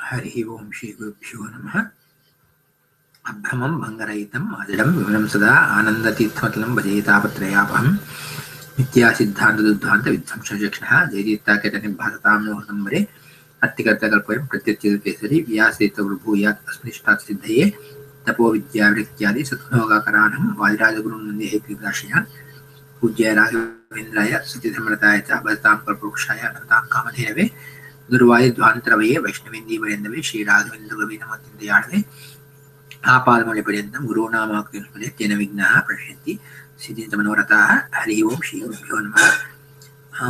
हरिः ओं श्रीगुरुभ्यो नमः अभ्रमं भङ्गरहितम् अजडं विमलं सदा आनन्दतीर्थमतलं भजेतापत्रयापहं नित्यासिद्धान्तदुद्धान्तविध्वंसचक्षणः जयतीर्थाकेतनिर्भासतां नो हृदम्बरे अत्तिकर्तकल्पयं प्रत्यच्युतकेसरि व्यासतीर्थगुरुभूयात् अस्मिष्टात् सिद्धये तपोविद्यावृत्त्यादि सद्गुणोगाकरानं वादिराजगुरुं वन्दे हेक्रीदाशयान् पूज्य राघवेन्द्राय सत्यधर्मरताय च भजतां कल्पवृक्षाय नतां कामधेनवे ದುರ್ವಾಯುಧ್ವಾಂತರವಯೇ ವೈಷ್ಣವೇಂದೀವರೆಂದವೇ ಶ್ರೀರಾಘವೇಂದ್ರ ನಮೋತ್ಯಂತೆಯಾಳವೆ ಆಪಾದಮೌಳಿ ಪರ್ಯಂತಂ ಗುರುನಾಮಾಕ್ತಿಸ್ಮರೆ ತೇನ ವಿಘ್ನಃ ಪ್ರಶ್ಯಂತಿ ಸಿದ್ಧಿಂತ ಮನೋರಥಾಃ ಹರಿ ಓಂ ಶ್ರೀ ಗುರುಭ್ಯೋ ನಮಃ ಆ,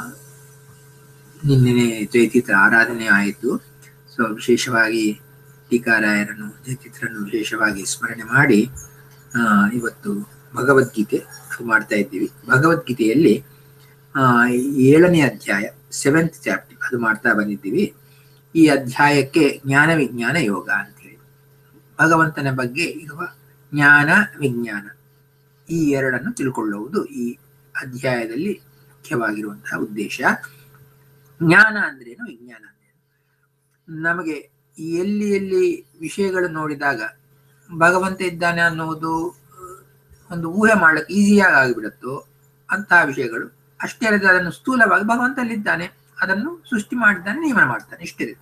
ನಿನ್ನೆ ಜಯತೀರ್ಥರ ಆರಾಧನೆ ಆಯಿತು ಸೊ ವಿಶೇಷವಾಗಿ ಟೀಕಾರಾಯರನ್ನು ಜಯತೀರ್ಥರನ್ನು ವಿಶೇಷವಾಗಿ ಸ್ಮರಣೆ ಮಾಡಿ ಆ, ಇವತ್ತು ಭಗವದ್ಗೀತೆ ಶುರು ಮಾಡ್ತಾ ಇದ್ದೀವಿ ಭಗವದ್ಗೀತೆಯಲ್ಲಿ ಆ, ಏಳನೇ ಅಧ್ಯಾಯ ಸೆವೆಂತ್ ಚಾಪ್ಟರ್ ಅದು ಮಾಡ್ತಾ ಬಂದಿದ್ದೀವಿ ಈ ಅಧ್ಯಾಯಕ್ಕೆ ಜ್ಞಾನ ವಿಜ್ಞಾನ ಯೋಗ ಅಂತ ಹೇಳಿ ಭಗವಂತನ ಬಗ್ಗೆ ಇರುವ ಜ್ಞಾನ ವಿಜ್ಞಾನ ಈ ಎರಡನ್ನು ತಿಳ್ಕೊಳ್ಳುವುದು ಈ ಅಧ್ಯಾಯದಲ್ಲಿ ಮುಖ್ಯವಾಗಿರುವಂತಹ ಉದ್ದೇಶ ಜ್ಞಾನ ಅಂದ್ರೇನು ವಿಜ್ಞಾನ ಅಂದ್ರೇನು ನಮಗೆ ಎಲ್ಲಿ ಎಲ್ಲಿ ವಿಷಯಗಳು ನೋಡಿದಾಗ ಭಗವಂತ ಇದ್ದಾನೆ ಅನ್ನುವುದು ಒಂದು ಊಹೆ ಮಾಡಕ್ಕೆ ಈಸಿಯಾಗಿ ಆಗಿಬಿಡುತ್ತೋ ಅಂತಹ ವಿಷಯಗಳು ಅಷ್ಟೇ ಅಲ್ಲದೆ ಅದನ್ನು ಸ್ಥೂಲವಾಗಿ ಭಗವಂತಲ್ಲಿದ್ದಾನೆ ಅದನ್ನು ಸೃಷ್ಟಿ ಮಾಡಿದ್ದಾನೆ ನಿಯಮನ ಮಾಡ್ತಾನೆ ಇಷ್ಟಿದೆ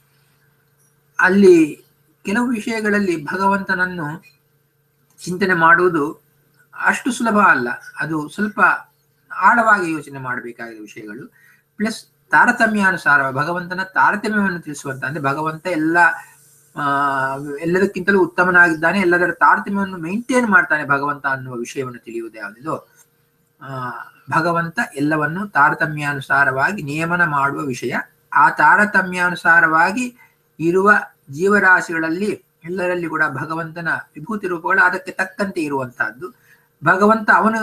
ಅಲ್ಲಿ ಕೆಲವು ವಿಷಯಗಳಲ್ಲಿ ಭಗವಂತನನ್ನು ಚಿಂತನೆ ಮಾಡುವುದು ಅಷ್ಟು ಸುಲಭ ಅಲ್ಲ ಅದು ಸ್ವಲ್ಪ ಆಳವಾಗಿ ಯೋಚನೆ ಮಾಡಬೇಕಾದ ವಿಷಯಗಳು ಪ್ಲಸ್ ತಾರತಮ್ಯಾನುಸಾರ ಭಗವಂತನ ತಾರತಮ್ಯವನ್ನು ತಿಳಿಸುವಂತ ಅಂದ್ರೆ ಭಗವಂತ ಎಲ್ಲ ಆ ಎಲ್ಲದಕ್ಕಿಂತಲೂ ಉತ್ತಮನಾಗಿದ್ದಾನೆ ಎಲ್ಲದರ ತಾರತಮ್ಯವನ್ನು ಮೇಂಟೈನ್ ಮಾಡ್ತಾನೆ ಭಗವಂತ ಅನ್ನುವ ವಿಷಯವನ್ನು ತಿಳಿಯುವುದು ಯಾವುದಿದೋ ಆ ಭಗವಂತ ಎಲ್ಲವನ್ನು ತಾರತಮ್ಯಾನುಸಾರವಾಗಿ ನಿಯಮನ ಮಾಡುವ ವಿಷಯ ಆ ತಾರತಮ್ಯಾನುಸಾರವಾಗಿ ಇರುವ ಜೀವರಾಶಿಗಳಲ್ಲಿ ಎಲ್ಲರಲ್ಲಿ ಕೂಡ ಭಗವಂತನ ವಿಭೂತಿ ರೂಪಗಳು ಅದಕ್ಕೆ ತಕ್ಕಂತೆ ಇರುವಂತಹದ್ದು ಭಗವಂತ ಅವನು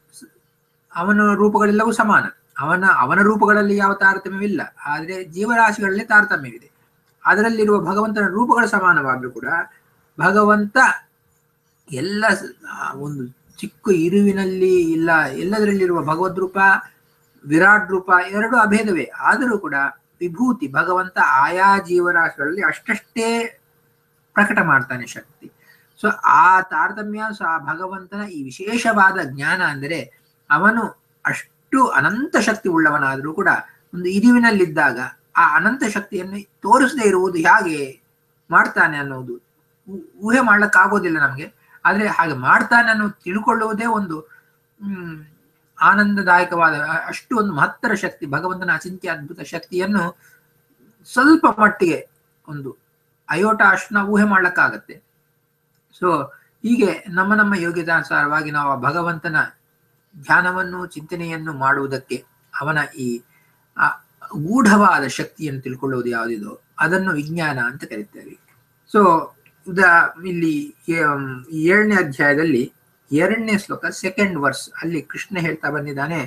ಅವನ ರೂಪಗಳೆಲ್ಲವೂ ಸಮಾನ ಅವನ ಅವನ ರೂಪಗಳಲ್ಲಿ ಯಾವ ತಾರತಮ್ಯವಿಲ್ಲ ಆದರೆ ಜೀವರಾಶಿಗಳಲ್ಲಿ ತಾರತಮ್ಯವಿದೆ ಅದರಲ್ಲಿರುವ ಭಗವಂತನ ರೂಪಗಳು ಸಮಾನವಾದರೂ ಕೂಡ ಭಗವಂತ ಎಲ್ಲ ಸ- ಆ ಒಂದು ಚಿಕ್ಕ ಇರುವಿನಲ್ಲಿ ಇಲ್ಲ ಎಲ್ಲದರಲ್ಲಿರುವ ಭಗವದ್ ರೂಪ ವಿರಾಟ್ ರೂಪ ಎರಡು ಅಭೇದವೇ ಆದರೂ ಕೂಡ ವಿಭೂತಿ ಭಗವಂತ ಆಯಾ ಜೀವರಾಶಿಗಳಲ್ಲಿ ಅಷ್ಟಷ್ಟೇ ಪ್ರಕಟ ಮಾಡ್ತಾನೆ ಶಕ್ತಿ ಸೊ ಆ ತಾರತಮ್ಯ ಸ- ಆ ಭಗವಂತನ ಈ ವಿಶೇಷವಾದ ಜ್ಞಾನ ಅಂದರೆ ಅವನು ಅಷ್ಟು ಅನಂತ ಶಕ್ತಿ ಉಳ್ಳವನಾದರೂ ಕೂಡ ಒಂದು ಇರುವಿನಲ್ಲಿದ್ದಾಗ ಆ ಅನಂತ ಶಕ್ತಿಯನ್ನು ತೋರಿಸದೇ ಇರುವುದು ಹೇಗೆ ಮಾಡ್ತಾನೆ ಅನ್ನೋದು ಊ- ಊಹೆ ಮಾಡ್ಲಿಕ್ಕಾಗೋದಿಲ್ಲ ನಮಗೆ ಆದ್ರೆ ಹಾಗೆ ಮಾಡ್ತಾನೆ ಅನ್ನೋ ತಿಳ್ಕೊಳ್ಳುವುದೇ ಒಂದು ಹ್ಮ್ ಆನಂದದಾಯಕವಾದ ಅ- ಅಷ್ಟು ಒಂದು ಮಹತ್ತರ ಶಕ್ತಿ ಭಗವಂತನ ಅಚಿಂತ್ಯ ಅದ್ಭುತ ಶಕ್ತಿಯನ್ನು ಸ್ವಲ್ಪ ಮಟ್ಟಿಗೆ ಒಂದು ಅಯೋಟ ಅಷ್ಟು ನಾವು ಊಹೆ ಮಾಡ್ಲಿಕ್ಕಾಗತ್ತೆ ಸೊ ಹೀಗೆ ನಮ್ಮ ನಮ್ಮ ಯೋಗ್ಯತಾನುಸಾರವಾಗಿ ನಾವು ಆ ಭಗವಂತನ ಧ್ಯಾನವನ್ನು ಚಿಂತನೆಯನ್ನು ಮಾಡುವುದಕ್ಕೆ ಅವನ ಈ ಆ ಗೂಢವಾದ ಶಕ್ತಿಯನ್ನು ತಿಳ್ಕೊಳ್ಳುವುದು ಯಾವುದಿದೋ ಅದನ್ನು ವಿಜ್ಞಾನ ಅಂತ ಕರೀತೇವೆ ಸೊ ಉದ ಇಲ್ಲಿ ಏ- ಈ ಏಳನೇ ಅಧ್ಯಾಯದಲ್ಲಿ ಎರಡನೇ ಶ್ಲೋಕ ಸೆಕೆಂಡ್ ವರ್ಸ್ ಅಲ್ಲಿ ಕೃಷ್ಣ ಹೇಳ್ತಾ ಬಂದಿದ್ದಾನೆ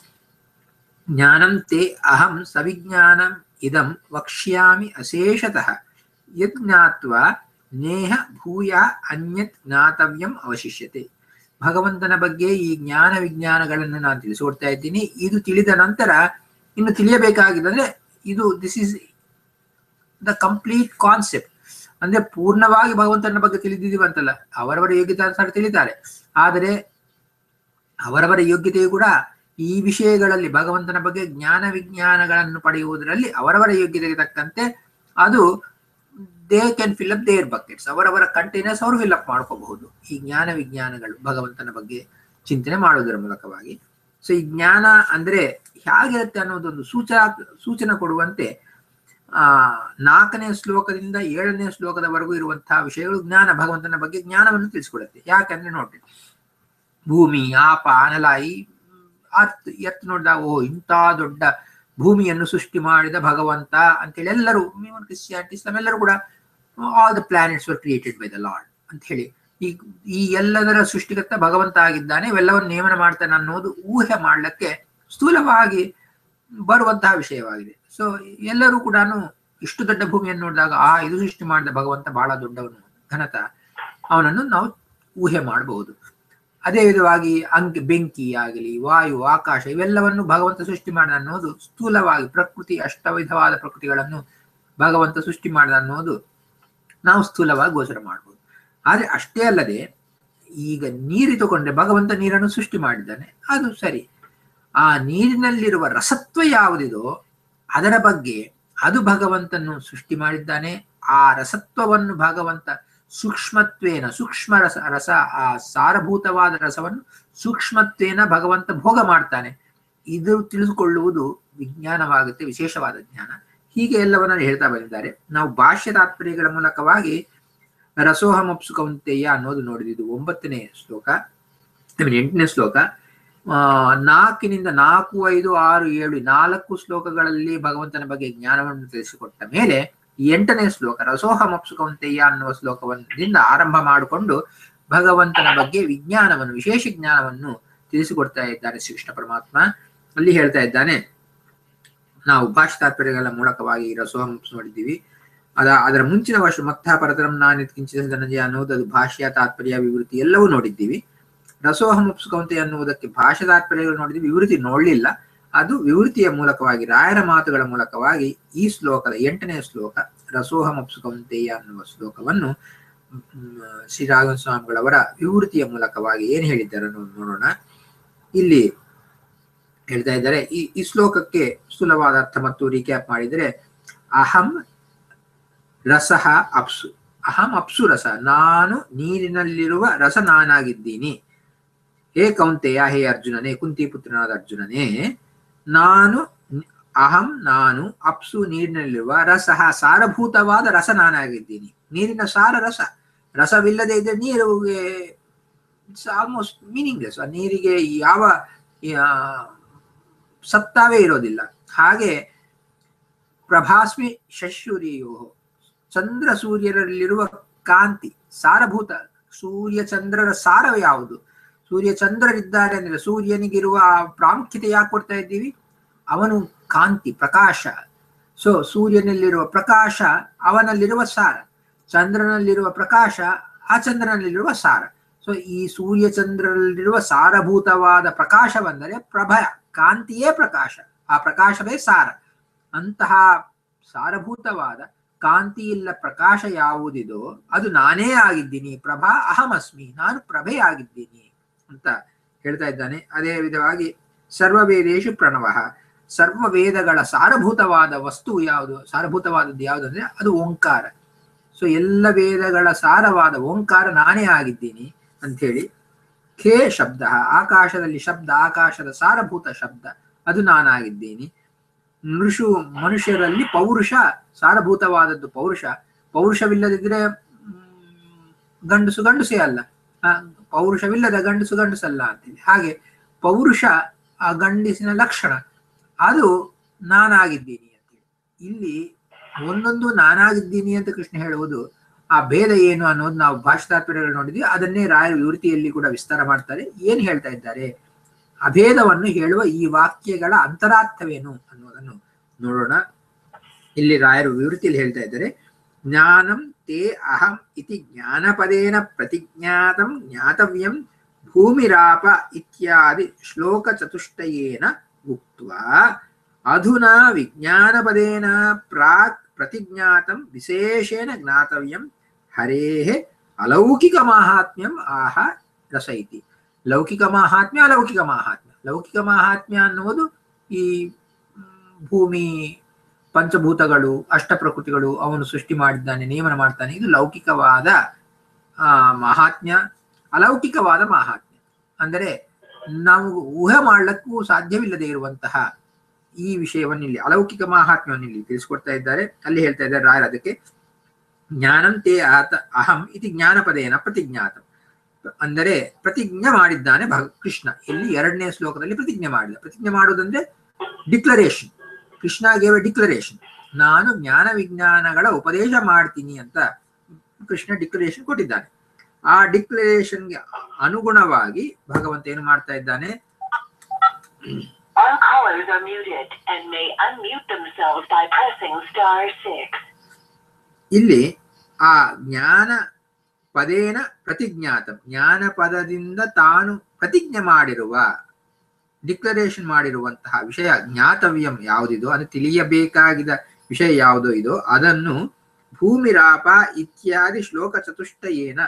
ಜ್ಞಾನಂ ತೇ ಅಹಂ ಸವಿಜ್ಞಾನಂ ಇದಂ ವಕ್ಷ್ಯಾಮಿ ಅಶೇಷತಃ ಯದ್ ಜ್ಞಾತ್ವಾ ನೇಹ ಭೂಯ ಅನ್ಯತ್ ಜ್ಞಾತವ್ಯಂ ಅವಶಿಷ್ಯತೆ ಭಗವಂತನ ಬಗ್ಗೆ ಈ ಜ್ಞಾನ ವಿಜ್ಞಾನಗಳನ್ನು ನಾನು ತಿಳಿಸಿಕೊಡ್ತಾ ಇದ್ದೀನಿ ಇದು ತಿಳಿದ ನಂತರ ಇನ್ನು ತಿಳಿಯಬೇಕಾಗಿದ್ದಂದ್ರೆ ಇದು this is the complete concept ಅಂದ್ರೆ ಪೂರ್ಣವಾಗಿ ಭಗವಂತನ ಬಗ್ಗೆ ತಿಳಿದಿದ್ದೀವಿ ಅಂತಲ್ಲ ಅವರವರ ಯೋಗ್ಯತಾನುಸಾರ ತಿಳಿತಾರೆ ಆದರೆ ಅವರವರ ಯೋಗ್ಯತೆಯು ಕೂಡ ಈ ವಿಷಯಗಳಲ್ಲಿ ಭಗವಂತನ ಬಗ್ಗೆ ಜ್ಞಾನ ವಿಜ್ಞಾನಗಳನ್ನು ಪಡೆಯುವುದರಲ್ಲಿ ಅವರವರ ಯೋಗ್ಯತೆಗೆ ತಕ್ಕಂತೆ ಅದು they can fill up their buckets ಅವರವರ ಕಂಟೈನರ್ಸ್ ಅವರು ಫಿಲ್ ಅಪ್ ಮಾಡ್ಕೋಬಹುದು ಈ ಜ್ಞಾನ ವಿಜ್ಞಾನಗಳು ಭಗವಂತನ ಬಗ್ಗೆ ಚಿಂತನೆ ಮಾಡುವುದರ ಮೂಲಕವಾಗಿ ಸೊ ಈ ಜ್ಞಾನ ಅಂದ್ರೆ ಹೇಗಿರುತ್ತೆ ಅನ್ನೋದೊಂದು ಸೂಚನಾ ಸೂಚನೆ ಕೊಡುವಂತೆ ಆ ನಾಲ್ಕನೇ ಶ್ಲೋಕದಿಂದ ಏಳನೇ ಶ್ಲೋಕದವರೆಗೂ ಇರುವಂತಹ ವಿಷಯಗಳು ಜ್ಞಾನ ಭಗವಂತನ ಬಗ್ಗೆ ಜ್ಞಾನವನ್ನು ತಿಳಿಸ್ಕೊಡುತ್ತೆ ಯಾಕಂದ್ರೆ ನೋಡ್ರಿ ಭೂಮಿ ಆಪ ಅನಲ ಈ ಅರ್ತ್ ಎತ್ ನೋಡಿದಾಗ ಓ ಇಂಥ ದೊಡ್ಡ ಭೂಮಿಯನ್ನು ಸೃಷ್ಟಿ ಮಾಡಿದ ಭಗವಂತ ಅಂತೇಳಿ ಎಲ್ಲರೂ ಕ್ರಿಶ್ಚಿಯಾನಿಟಿ ಇಸ್ಲಾಂ ಎಲ್ಲರೂ ಕೂಡ all the planets were created by the lord ಅಂತ ಹೇಳಿ ಈ ಈ ಎಲ್ಲದರ ಸೃಷ್ಟಿಕರ್ತ ಭಗವಂತ ಆಗಿದ್ದಾನೆ ಇವೆಲ್ಲವನ್ನು ನೇಮನ ಮಾಡ್ತಾನೆ ಅನ್ನೋದು ಊಹೆ ಮಾಡ್ಲಿಕ್ಕೆ ಸ್ಥೂಲವಾಗಿ ಬರುವಂತಹ ವಿಷಯವಾಗಿದೆ ಸೊ ಎಲ್ಲರೂ ಕೂಡ ಇಷ್ಟು ದೊಡ್ಡ ಭೂಮಿಯನ್ನು ನೋಡಿದಾಗ ಆ ಇದು ಸೃಷ್ಟಿ ಮಾಡಿದ ಭಗವಂತ ಬಹಳ ದೊಡ್ಡವನು ಘನತ ಅವನನ್ನು ನಾವು ಊಹೆ ಮಾಡಬಹುದು ಅದೇ ವಿಧವಾಗಿ ಅಂಕಿ ಬೆಂಕಿ ಆಗಲಿ ವಾಯು ಆಕಾಶ ಇವೆಲ್ಲವನ್ನು ಭಗವಂತ ಸೃಷ್ಟಿ ಮಾಡಿದ ಅನ್ನೋದು ಸ್ಥೂಲವಾಗಿ ಪ್ರಕೃತಿ ಅಷ್ಟವಿಧವಾದ ಪ್ರಕೃತಿಗಳನ್ನು ಭಗವಂತ ಸೃಷ್ಟಿ ಮಾಡಿದ ಅನ್ನೋದು ನಾವು ಸ್ಥೂಲವಾಗಿ ಗೋಚರ ಮಾಡ್ಬೋದು ಆದ್ರೆ ಅಷ್ಟೇ ಅಲ್ಲದೆ ಈಗ ನೀರು ತಗೊಂಡ್ರೆ ಭಗವಂತ ನೀರನ್ನು ಸೃಷ್ಟಿ ಮಾಡಿದ್ದಾನೆ ಅದು ಸರಿ ಆ ನೀರಿನಲ್ಲಿರುವ ರಸತ್ವ ಯಾವುದಿದೋ ಅದರ ಬಗ್ಗೆ ಅದು ಭಗವಂತನು ಸೃಷ್ಟಿ ಮಾಡಿದ್ದಾನೆ ಆ ರಸತ್ವವನ್ನು ಭಗವಂತ ಸೂಕ್ಷ್ಮತ್ವೇನ ಸೂಕ್ಷ್ಮ ರಸ ರಸ ಆ ಸಾರಭೂತವಾದ ರಸವನ್ನು ಸೂಕ್ಷ್ಮತ್ವೇನ ಭಗವಂತ ಭೋಗ ಮಾಡ್ತಾನೆ ಇದು ತಿಳಿದುಕೊಳ್ಳುವುದು ವಿಜ್ಞಾನವಾಗುತ್ತೆ ವಿಶೇಷವಾದ ಜ್ಞಾನ ಹೀಗೆ ಎಲ್ಲವನ್ನ ಹೇಳ್ತಾ ಬಂದಿದ್ದಾರೆ ನಾವು ಭಾಷ್ಯ ತಾತ್ಪರ್ಯಗಳ ಮೂಲಕವಾಗಿ ರಸೋಹಮಪ್ಸು ಕೌಂತೆಯ ಅನ್ನೋದು ನೋಡಿದ್ದು ಒಂಬತ್ತನೇ ಶ್ಲೋಕ ಎಂಟನೇ ಶ್ಲೋಕ ಆ ನಾಲ್ಕಿನಿಂದ ನಾಲ್ಕು ಐದು ಆರು ಏಳು ನಾಲ್ಕು ಶ್ಲೋಕಗಳಲ್ಲಿ ಭಗವಂತನ ಬಗ್ಗೆ ಜ್ಞಾನವನ್ನು ತಿಳಿಸಿಕೊಟ್ಟ ಮೇಲೆ ಎಂಟನೇ ಶ್ಲೋಕ ರಸೋಹಮಪ್ಸು ಕೌಂತೆಯ ಅನ್ನುವ ಶ್ಲೋಕದಿಂದ ಆರಂಭ ಮಾಡಿಕೊಂಡು ಭಗವಂತನ ಬಗ್ಗೆ ವಿಜ್ಞಾನವನ್ನು ವಿಶೇಷ ಜ್ಞಾನವನ್ನು ತಿಳಿಸಿಕೊಡ್ತಾ ಇದ್ದಾರೆ ಶ್ರೀಕೃಷ್ಣ ಪರಮಾತ್ಮ ಅಲ್ಲಿ ಹೇಳ್ತಾ ಇದ್ದಾನೆ ನಾವು ಭಾಷೆ ತಾತ್ಪರ್ಯಗಳ ಮೂಲಕವಾಗಿ ರಸೋಹಂಸ ನೋಡಿದ್ದೀವಿ ಅದ ಅದರ ಮುಂಚಿನ ವರ್ಷ ಮತ್ತ ಪರತರಂ ನಾನು ಕಿಂಚಿತ ಧನಂಜಯ ಅನ್ನೋದು ಅದು ಭಾಷೆಯ ತಾತ್ಪರ್ಯ ವಿವೃತಿ ಎಲ್ಲವೂ ನೋಡಿದ್ದೀವಿ ರಸೋಹಮುಪ್ಸುಕವಂತೆ ಅನ್ನುವುದಕ್ಕೆ ಭಾಷೆ ತಾತ್ಪರ್ಯಗಳು ನೋಡಿದ್ವಿ ವಿವೃತಿ ನೋಡ್ಲಿಲ್ಲ ಅದು ವಿವೃತಿಯ ಮೂಲಕವಾಗಿ ರಾಯರ ಮಾತುಗಳ ಮೂಲಕವಾಗಿ ಈ ಶ್ಲೋಕದ ಎಂಟನೇ ಶ್ಲೋಕ ರಸೋಹಮಪ್ಸುಕವಂತೆಯ ಅನ್ನುವ ಶ್ಲೋಕವನ್ನು ಶ್ರೀ ರಾಘವ ಸ್ವಾಮಿಗಳವರ ವಿವೃತಿಯ ಮೂಲಕವಾಗಿ ಏನ್ ಹೇಳಿದ್ದಾರೆ ನೋಡೋಣ ಇಲ್ಲಿ ಹೇಳ್ತಾ ಇದ್ದಾರೆ ಈ ಈ ಶ್ಲೋಕಕ್ಕೆ ಸ್ಥೂಲವಾದ ಅರ್ಥ ಮತ್ತು ರೀಕ್ಯಾಪ್ ಮಾಡಿದರೆ ಅಹಂ ರಸಃ ಅಪ್ಸು ಅಹಂ ಅಪ್ಸು ರಸ ನಾನು ನೀರಿನಲ್ಲಿರುವ ರಸ ನಾನಾಗಿದ್ದೀನಿ ಹೇ ಕೌಂತೆಯ ಹೇ ಅರ್ಜುನನೇ ಕುಂತಿ ಪುತ್ರನಾದ ಅರ್ಜುನನೇ ನಾನು ಅಹಂ ನಾನು ಅಪ್ಸು ನೀರಿನಲ್ಲಿರುವ ರಸಃ ಸಾರಭೂತವಾದ ರಸ ನಾನಾಗಿದ್ದೀನಿ ನೀರಿನ ಸಾರ ರಸ ರಸವಿಲ್ಲದೆ ಇದ್ರೆ ನೀರಿಗೆ ಇಟ್ಸ್ ಆಲ್ಮೋಸ್ಟ್ ಮೀನಿಂಗ್ಲೆಸ್ ಆ ನೀರಿಗೆ ಯಾವ ಸತ್ತಾವೇ ಇರೋದಿಲ್ಲ ಹಾಗೆ ಪ್ರಭಾಸ್ಮಿ ಶಶೂರಿಯೋ ಚಂದ್ರ ಸೂರ್ಯರಲ್ಲಿರುವ ಕಾಂತಿ ಸಾರಭೂತ ಸೂರ್ಯ ಚಂದ್ರರ ಸಾರ ಯಾವುದು ಸೂರ್ಯ ಚಂದ್ರರಿದ್ದಾರೆ ಅಂದ್ರೆ ಸೂರ್ಯನಿಗಿರುವ ಪ್ರಾಮುಖ್ಯತೆ ಯಾಕೆ ಕೊಡ್ತಾ ಇದ್ದೀವಿ ಅವನು ಕಾಂತಿ ಪ್ರಕಾಶ ಸೊ ಸೂರ್ಯನಲ್ಲಿರುವ ಪ್ರಕಾಶ ಅವನಲ್ಲಿರುವ ಸಾರ ಚಂದ್ರನಲ್ಲಿರುವ ಪ್ರಕಾಶ ಆ ಚಂದ್ರನಲ್ಲಿರುವ ಸಾರ ಸೊ ಈ ಸೂರ್ಯ ಚಂದ್ರನಲ್ಲಿರುವ ಸಾರಭೂತವಾದ ಪ್ರಕಾಶ ಬಂದರೆ ಪ್ರಭ ಕಾಂತಿಯೇ ಪ್ರಕಾಶ ಆ ಪ್ರಕಾಶವೇ ಸಾರ ಅಂತಹ ಸಾರಭೂತವಾದ ಕಾಂತಿ ಇಲ್ಲ ಪ್ರಕಾಶ ಯಾವುದಿದೋ ಅದು ನಾನೇ ಆಗಿದ್ದೀನಿ ಪ್ರಭಾ ಅಹಮಸ್ಮಿ ನಾನು ಪ್ರಭೆ ಆಗಿದ್ದೀನಿ ಅಂತ ಹೇಳ್ತಾ ಇದ್ದಾನೆ ಅದೇ ವಿಧವಾಗಿ ಸರ್ವವೇದೇಶು ಪ್ರಣವ ಸರ್ವ ವೇದಗಳ ಸಾರಭೂತವಾದ ವಸ್ತು ಯಾವುದು ಸಾರಭೂತವಾದದ್ದು ಯಾವುದು ಅಂದ್ರೆ ಅದು ಓಂಕಾರ ಸೊ ಎಲ್ಲ ವೇದಗಳ ಸಾರವಾದ ಓಂಕಾರ ನಾನೇ ಆಗಿದ್ದೀನಿ ಅಂತ ಹೇಳಿ ಖೇ ಶಬ್ದ ಆಕಾಶದಲ್ಲಿ ಶಬ್ದ ಆಕಾಶದ ಸಾರಭೂತ ಶಬ್ದ ಅದು ನಾನಾಗಿದ್ದೀನಿ ನೃಷು ಮನುಷ್ಯರಲ್ಲಿ ಪೌರುಷ ಸಾರಭೂತವಾದದ್ದು ಪೌರುಷ ಪೌರುಷವಿಲ್ಲದಿದ್ರೆ ಗಂಡಸು ಗಂಡಸೇ ಅಲ್ಲ ಪೌರುಷವಿಲ್ಲದ ಗಂಡಸು ಗಂಡಸಲ್ಲ ಅಂತೇಳಿ ಹಾಗೆ ಪೌರುಷ ಆ ಗಂಡಸಿನ ಲಕ್ಷಣ ಅದು ನಾನಾಗಿದ್ದೀನಿ ಅಂತೇಳಿ ಇಲ್ಲಿ ಒಂದೊಂದು ನಾನಾಗಿದ್ದೀನಿ ಅಂತ ಕೃಷ್ಣ ಹೇಳುವುದು ಆ ಭೇದ ಏನು ಅನ್ನೋದು ನಾವು ಭಾಷಾತಾತ್ಪರ್ಯಗಳು ನೋಡಿದ್ವಿ ಅದನ್ನೇ ರಾಯರ ವಿವೃತಿಯಲ್ಲಿ ಕೂಡ ವಿಸ್ತಾರ ಮಾಡ್ತಾರೆ ಏನ್ ಹೇಳ್ತಾ ಇದ್ದಾರೆ ಅಭೇದವನ್ನು ಹೇಳುವ ಈ ವಾಕ್ಯಗಳ ಅಂತರಾರ್ಥವೇನು ಅನ್ನೋದನ್ನು ನೋಡೋಣ ಇಲ್ಲಿ ರಾಯರು ವಿವೃತಿಯಲ್ಲಿ ಹೇಳ್ತಾ ಇದ್ದಾರೆ ಜ್ಞಾನಂ ತೇ ಅಹಂ ಇತಿ ಜ್ಞಾನಪದೇನ ಪ್ರತಿಜ್ಞಾತಂ ಜ್ಞಾತವ್ಯಂ ಭೂಮಿರಾಪ ಇತ್ಯಾದಿ ಶ್ಲೋಕ ಚತುಷ್ಟಯೇನ ಉಕ್ತ್ವಾ ಅಧುನಾ ವಿಜ್ಞಾನಪದೇನ ಪ್ರಾಕ್ ಪ್ರತಿಜ್ಞಾತಂ ವಿಶೇಷೇಣ ಜ್ಞಾತವ್ಯಂ ಹರೇಃ ಅಲೌಕಿಕ ಮಾಹಾತ್ಮ್ಯಂ ಆಹ ರಸ ಇತಿ ಲೌಕಿಕ ಮಾಹಾತ್ಮ್ಯ ಅಲೌಕಿಕ ಮಾಹಾತ್ಮ್ಯ ಲೌಕಿಕ ಮಾಹಾತ್ಮ್ಯ ಅನ್ನುವುದು ಈ ಭೂಮಿ ಪಂಚಭೂತಗಳು ಅಷ್ಟ ಪ್ರಕೃತಿಗಳು ಅವನು ಸೃಷ್ಟಿ ಮಾಡಿದ್ದಾನೆ ನೇಮನ ಮಾಡ್ತಾನೆ ಇದು ಲೌಕಿಕವಾದ ಆ ಮಹಾತ್ಮ್ಯ ಅಲೌಕಿಕವಾದ ಮಹಾತ್ಮ್ಯ ಅಂದರೆ ನಾವು ಊಹೆ ಮಾಡ್ಲಿಕ್ಕೂ ಸಾಧ್ಯವಿಲ್ಲದೆ ಇರುವಂತಹ ಈ ವಿಷಯವನ್ನು ಇಲ್ಲಿ ಅಲೌಕಿಕ ಮಹಾತ್ಮ್ಯವನ್ನು ಇಲ್ಲಿ ತಿಳಿಸ್ಕೊಡ್ತಾ ಇದ್ದಾರೆ ಅಲ್ಲಿ ಹೇಳ್ತಾ ಇದ್ದಾರೆ ರಾಯರ್ ಅದಕ್ಕೆ ಜ್ಞಾನಂ ತೇ ಆತ ಅಹಂ ಇತಿ ಜ್ಞಾನಪದೇನ ಪ್ರತಿಜ್ಞಾತ ಅಂದರೆ ಪ್ರತಿಜ್ಞೆ ಮಾಡಿದ್ದಾನೆ ಭಗ ಕೃಷ್ಣ ಇಲ್ಲಿ ಎರಡನೇ ಶ್ಲೋಕದಲ್ಲಿ ಪ್ರತಿಜ್ಞೆ ಮಾಡಿದ ಪ್ರತಿಜ್ಞೆ ಮಾಡುವುದಂದ್ರೆ ಡಿಕ್ಲರೇಷನ್ ಕೃಷ್ಣ ಗೇವ್ ಡಿಕ್ಲರೇಷನ್ ನಾನು ಜ್ಞಾನ ವಿಜ್ಞಾನಗಳ ಉಪದೇಶ ಮಾಡ್ತೀನಿ ಅಂತ ಕೃಷ್ಣ ಡಿಕ್ಲರೇಷನ್ ಕೊಟ್ಟಿದ್ದಾನೆ ಆ ಡಿಕ್ಲರೇಷನ್ಗೆ ಅನುಗುಣವಾಗಿ ಭಗವಂತ ಏನು ಮಾಡ್ತಾ ಇದ್ದಾನೆ All callers are muted and may unmute themselves by pressing star six. ಇಲ್ಲಿ ಆ ಜ್ಞಾನ ಪದೇನ ಪ್ರತಿಜ್ಞಾತ ಜ್ಞಾನ ಪದದಿಂದ ತಾನು ಪ್ರತಿಜ್ಞೆ ಮಾಡಿರುವ ಡಿಕ್ಲರೇಷನ್ ಮಾಡಿರುವಂತಹ ವಿಷಯ ಜ್ಞಾತವ್ಯಂ ಯಾವುದಿದೋ ಅದು ತಿಳಿಯಬೇಕಾಗಿದ ವಿಷಯ ಯಾವುದೋ ಇದೋ ಅದನ್ನು ಭೂಮಿರಾಪ ಇತ್ಯಾದಿ ಶ್ಲೋಕ ಚತುಷ್ಟಯೇನ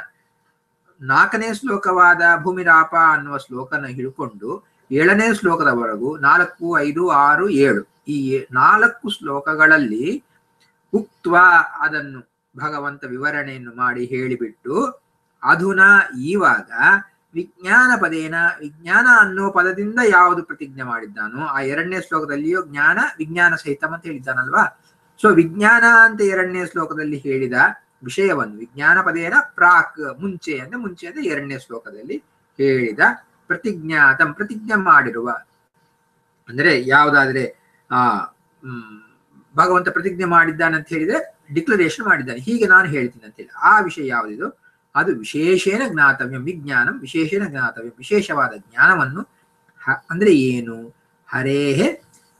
ನಾಲ್ಕನೇ ಶ್ಲೋಕವಾದ ಭೂಮಿರಾಪ ಅನ್ನುವ ಶ್ಲೋಕನ ಹಿಡ್ಕೊಂಡು ಏಳನೇ ಶ್ಲೋಕದವರೆಗೂ ನಾಲ್ಕು ಐದು ಆರು ಏಳು ಈ ಏ- ನಾಲ್ಕು ಶ್ಲೋಕಗಳಲ್ಲಿ ಉಕ್ತ್ವ ಅದನ್ನು ಭಗವಂತ ವಿವರಣೆಯನ್ನು ಮಾಡಿ ಹೇಳಿಬಿಟ್ಟು ಅಧುನಾ ಈವಾಗ ವಿಜ್ಞಾನ ಪದೇನ ವಿಜ್ಞಾನ ಅನ್ನೋ ಪದದಿಂದ ಯಾವುದು ಪ್ರತಿಜ್ಞೆ ಮಾಡಿದ್ದಾನೋ ಆ ಎರಡನೇ ಶ್ಲೋಕದಲ್ಲಿಯೂ ಜ್ಞಾನ ವಿಜ್ಞಾನ ಸಹಿತ ಅಂತ ಹೇಳಿದ್ದಾನಲ್ವಾ ಸೊ ವಿಜ್ಞಾನ ಅಂತ ಎರಡನೇ ಶ್ಲೋಕದಲ್ಲಿ ಹೇಳಿದ ವಿಷಯವನ್ನು ವಿಜ್ಞಾನ ಪದೇನ ಪ್ರಾಕ್ ಮುಂಚೆ ಅಂದ್ರೆ ಮುಂಚೆ ಅಂದ್ರೆ ಎರಡನೇ ಶ್ಲೋಕದಲ್ಲಿ ಹೇಳಿದ ಪ್ರತಿಜ್ಞಾತಂ ಪ್ರತಿಜ್ಞೆ ಮಾಡಿರುವ ಅಂದ್ರೆ ಯಾವುದಾದ್ರೆ ಆ ಹ್ಮ್, ಭಗವಂತ ಪ್ರತಿಜ್ಞೆ ಮಾಡಿದ್ದಾನೆ ಅಂತ ಹೇಳಿದ್ರೆ ಡಿಕ್ಲರೇಷನ್ ಮಾಡಿದ್ದಾನೆ ಹೀಗೆ ನಾನು ಹೇಳ್ತೀನಿ ಅಂತ ಹೇಳಿ ಆ ವಿಷಯ ಯಾವುದಿದು ಅದು ವಿಶೇಷೇನ ಜ್ಞಾತವ್ಯಂ ವಿಜ್ಞಾನಂ ವಿಶೇಷೇನ ಜ್ಞಾತವ್ಯಂ ವಿಶೇಷವಾದ ಜ್ಞಾನವನ್ನು ಹ- ಅಂದ್ರೆ ಏನು ಹರೇಹೆ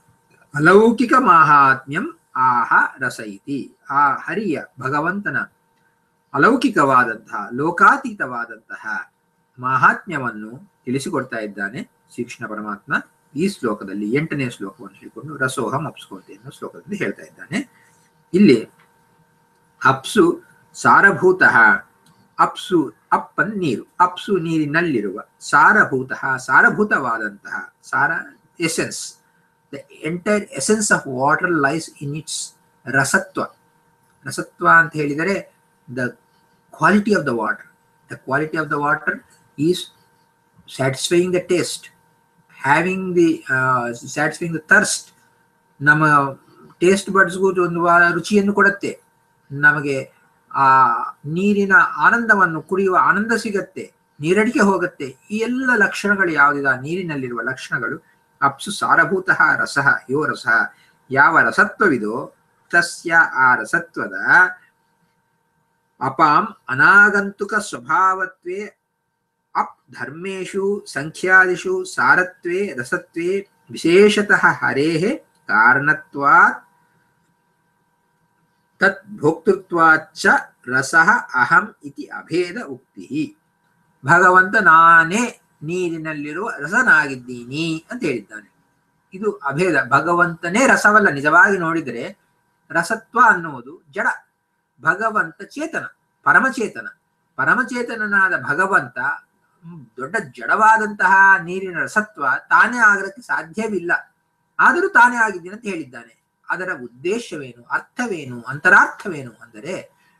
ಅಲೌಕಿಕ ಮಾಹಾತ್ಮ್ಯಂ ಆಹ ರಸ ಇತಿ ಆ ಹರಿಯ ಭಗವಂತನ ಅಲೌಕಿಕವಾದಂತಹ ಲೋಕಾತೀತವಾದಂತಹ ಮಾಹಾತ್ಮ್ಯವನ್ನು ತಿಳಿಸಿಕೊಡ್ತಾ ಇದ್ದಾನೆ ಶ್ರೀಕೃಷ್ಣ ಪರಮಾತ್ಮ ಈ ಶ್ಲೋಕದಲ್ಲಿ ಎಂಟನೇ ಶ್ಲೋಕವನ್ನು ಹೇಳಿಕೊಂಡು ರಸೋಹಂ ಅಪ್ಸ್ಕೋತಿ ಅನ್ನೋ ಶ್ಲೋಕದಲ್ಲಿ ಹೇಳ್ತಾ ಇದ್ದಾನೆ ಇಲ್ಲಿ ಅಪ್ಸು ಸಾರಭೂತ ಅಪ್ಸು ಅಪ್ಪನ್ ನೀರು ಅಪ್ಸು ನೀರಿನಲ್ಲಿರುವ ಸಾರಭೂತ ಸಾರಭೂತವಾದಂತಹ ಸಾರ essence the entire essence of water lies in its ರಸತ್ವ ರಸತ್ವ ಅಂತ ಹೇಳಿದರೆ the quality of the water the quality of the water is satisfying the taste having the satisfying the thirst ನಮ್ಮ ಟೇಸ್ಟ್ ಬಡ್ಸ್ಗೂ ಒಂದು ವಾ- ರುಚಿಯನ್ನು ಕೊಡುತ್ತೆ ನಮಗೆ ಆ ನೀರಿನ ಆನಂದವನ್ನು ಕುಡಿಯುವ ಆನಂದ ಸಿಗತ್ತೆ ನೀರಡಿಕೆ ಹೋಗುತ್ತೆ ಈ ಎಲ್ಲ ಲಕ್ಷಣಗಳು ಯಾವುದಿದೆ ಆ ನೀರಿನಲ್ಲಿರುವ ಲಕ್ಷಣಗಳು ಅಪ್ಸು ಸಾರಭೂತ ರಸಃ ಯೋ ರಸಃ ಯಾವ ರಸತ್ವವಿದೋ ತಸ್ಯ ಆ ರಸತ್ವದ ಅಪಾಂ ಅನಾಗಂತುಕ ಸ್ವಭಾವತ್ವೇ ಅಪ್ ಧರ್ಮೇಶು ಸಂಖ್ಯಾದಿಷು ಸಾರತ್ವೇ ರಸತ್ವೇ ವಿಶೇಷತಃ ಹರೇಃ ಕಾರಣತ್ವಾತ್ ತತ್ ಭೋಕ್ತೃತ್ವಾಚ್ಚ ರಸಃ ಅಹಂ ಇತಿ ಅಭೇದ ಉಕ್ತಿ ಭಗವಂತ ನಾನೇ ನೀರಿನಲ್ಲಿರುವ ರಸನಾಗಿದ್ದೀನಿ ಅಂತ ಹೇಳಿದ್ದಾನೆ ಇದು ಅಭೇದ ಭಗವಂತನೇ ರಸವಲ್ಲ ನಿಜವಾಗಿ ನೋಡಿದರೆ ರಸತ್ವ ಅನ್ನುವುದು ಜಡ ಭಗವಂತ ಚೇತನ ಪರಮಚೇತನ ಪರಮಚೇತನನಾದ ಭಗವಂತ ಹ್ಮ್, ದೊಡ್ಡ ಜಡವಾದಂತಹ ನೀರಿನ ರಸತ್ವ ತಾನೇ ಆಗಲಿಕ್ಕೆ ಸಾಧ್ಯವಿಲ್ಲ ಆದರೂ ತಾನೇ ಆಗಿದ್ದೀನಿ ಅಂತ ಹೇಳಿದ್ದಾನೆ ಅದರ ಉದ್ದೇಶವೇನು ಅರ್ಥವೇನು ಅಂತರಾರ್ಥವೇನು ಅಂದರೆ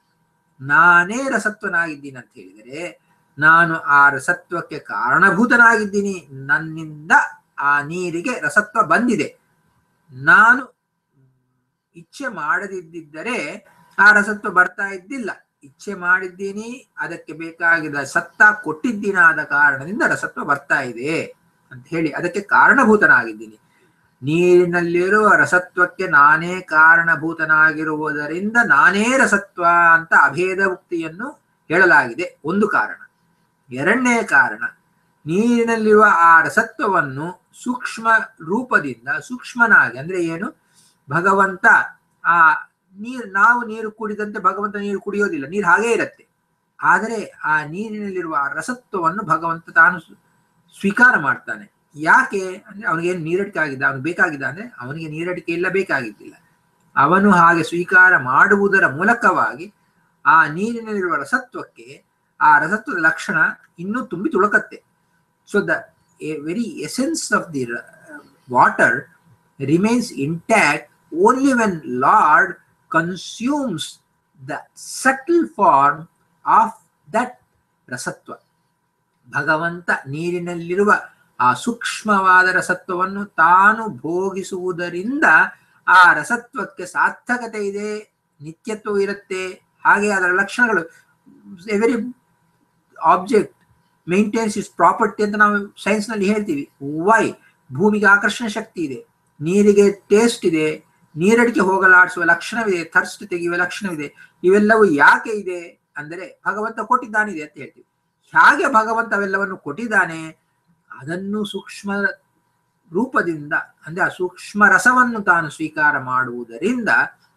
ನಾನೇ ರಸತ್ವನಾಗಿದ್ದೀನಿ ಅಂತ ಹೇಳಿದರೆ ನಾನು ಆ ರಸತ್ವಕ್ಕೆ ಕಾರಣಭೂತನಾಗಿದ್ದೀನಿ ನನ್ನಿಂದ ಆ ನೀರಿಗೆ ರಸತ್ವ ಬಂದಿದೆ ನಾನು ಇಚ್ಛೆ ಮಾಡದಿದ್ದರೆ ಆ ರಸತ್ವ ಬರ್ತಾ ಇದ್ದಿಲ್ಲ ಇಚ್ಛೆ ಮಾಡಿದ್ದೀನಿ ಅದಕ್ಕೆ ಬೇಕಾಗಿದ ಸತ್ತ ಕೊಟ್ಟಿದ್ದೀನಾದ ಕಾರಣದಿಂದ ರಸತ್ವ ಬರ್ತಾ ಇದೆ ಅಂತ ಹೇಳಿ ಅದಕ್ಕೆ ಕಾರಣಭೂತನಾಗಿದ್ದೀನಿ ನೀರಿನಲ್ಲಿರುವ ರಸತ್ವಕ್ಕೆ ನಾನೇ ಕಾರಣಭೂತನಾಗಿರುವುದರಿಂದ ನಾನೇ ರಸತ್ವ ಅಂತ ಅಭೇದ ಉಕ್ತಿಯನ್ನು ಹೇಳಲಾಗಿದೆ ಒಂದು ಕಾರಣ ಎರಡನೇ ಕಾರಣ ನೀರಿನಲ್ಲಿರುವ ಆ ರಸತ್ವವನ್ನು ಸೂಕ್ಷ್ಮ ರೂಪದಿಂದ ಸೂಕ್ಷ್ಮನಾಗಿ ಅಂದ್ರೆ ಏನು ಭಗವಂತ ಆ ನೀರು ನಾವು ನೀರು ಕುಡಿದಂತೆ ಭಗವಂತ ನೀರು ಕುಡಿಯೋದಿಲ್ಲ ನೀರು ಹಾಗೇ ಇರತ್ತೆ ಆದರೆ ಆ ನೀರಿನಲ್ಲಿರುವ ಆ ರಸತ್ವವನ್ನು ಭಗವಂತ ತಾನು ಸ್ವ- ಸ್ವೀಕಾರ ಮಾಡ್ತಾನೆ ಯಾಕೆ ಅಂದ್ರೆ ಅವನಿಗೇನು ನೀರಡಿಕೆ ಆಗಿದ್ದ ಅವನು ಬೇಕಾಗಿದ್ದ ಅಂದ್ರೆ ಅವನಿಗೆ ನೀರಡಿಕೆ ಇಲ್ಲ ಬೇಕಾಗಿದ್ದಿಲ್ಲ ಅವನು ಹಾಗೆ ಸ್ವೀಕಾರ ಮಾಡುವುದರ ಮೂಲಕವಾಗಿ ಆ ನೀರಿನಲ್ಲಿರುವ ರಸತ್ವಕ್ಕೆ ಆ ರಸತ್ವದ ಲಕ್ಷಣ ಇನ್ನೂ ತುಂಬಿ ತುಳುಕತ್ತೆ so the very essence of the water remains intact only when lord consumes the subtle form of that ರಸತ್ವ ಭಗವಂತ ನೀರಿನಲ್ಲಿರುವ ಆ ಸೂಕ್ಷ್ಮವಾದ ರಸತ್ವವನ್ನು ತಾನು ಭೋಗಿಸುವುದರಿಂದ ಆ ರಸತ್ವಕ್ಕೆ ಸಾರ್ಥಕತೆ ಇದೆ ನಿತ್ಯತ್ವ ಇರುತ್ತೆ ಹಾಗೆ ಅದರ ಲಕ್ಷಣಗಳು every object maintains is property ಅಂತ ನಾವು ಸೈನ್ಸ್ ನಲ್ಲಿ ಹೇಳ್ತೀವಿ ವೈ ಭೂಮಿಗೆ ಆಕರ್ಷಣ ಶಕ್ತಿ ಇದೆ ನೀರಿಗೆ ಟೇಸ್ಟ್ ಇದೆ ನೀರಡಿಕೆ ಹೋಗಲಾಡಿಸುವ ಲಕ್ಷಣವಿದೆ ಥರ್ಸ್ಟ್ ತೆಗೆಯುವ ಲಕ್ಷಣವಿದೆ ಇವೆಲ್ಲವೂ ಯಾಕೆ ಇದೆ ಅಂದರೆ ಭಗವಂತ ಕೊಟ್ಟಿದ್ದಾನಿದೆ ಅಂತ ಹೇಳ್ತೀವಿ ಹೇಗೆ ಭಗವಂತ ಅವೆಲ್ಲವನ್ನು ಕೊಟ್ಟಿದ್ದಾನೆ ಅದನ್ನು ಸೂಕ್ಷ್ಮ ರೂಪದಿಂದ ಅಂದ್ರೆ ಆ ಸೂಕ್ಷ್ಮ ರಸವನ್ನು ತಾನು ಸ್ವೀಕಾರ ಮಾಡುವುದರಿಂದ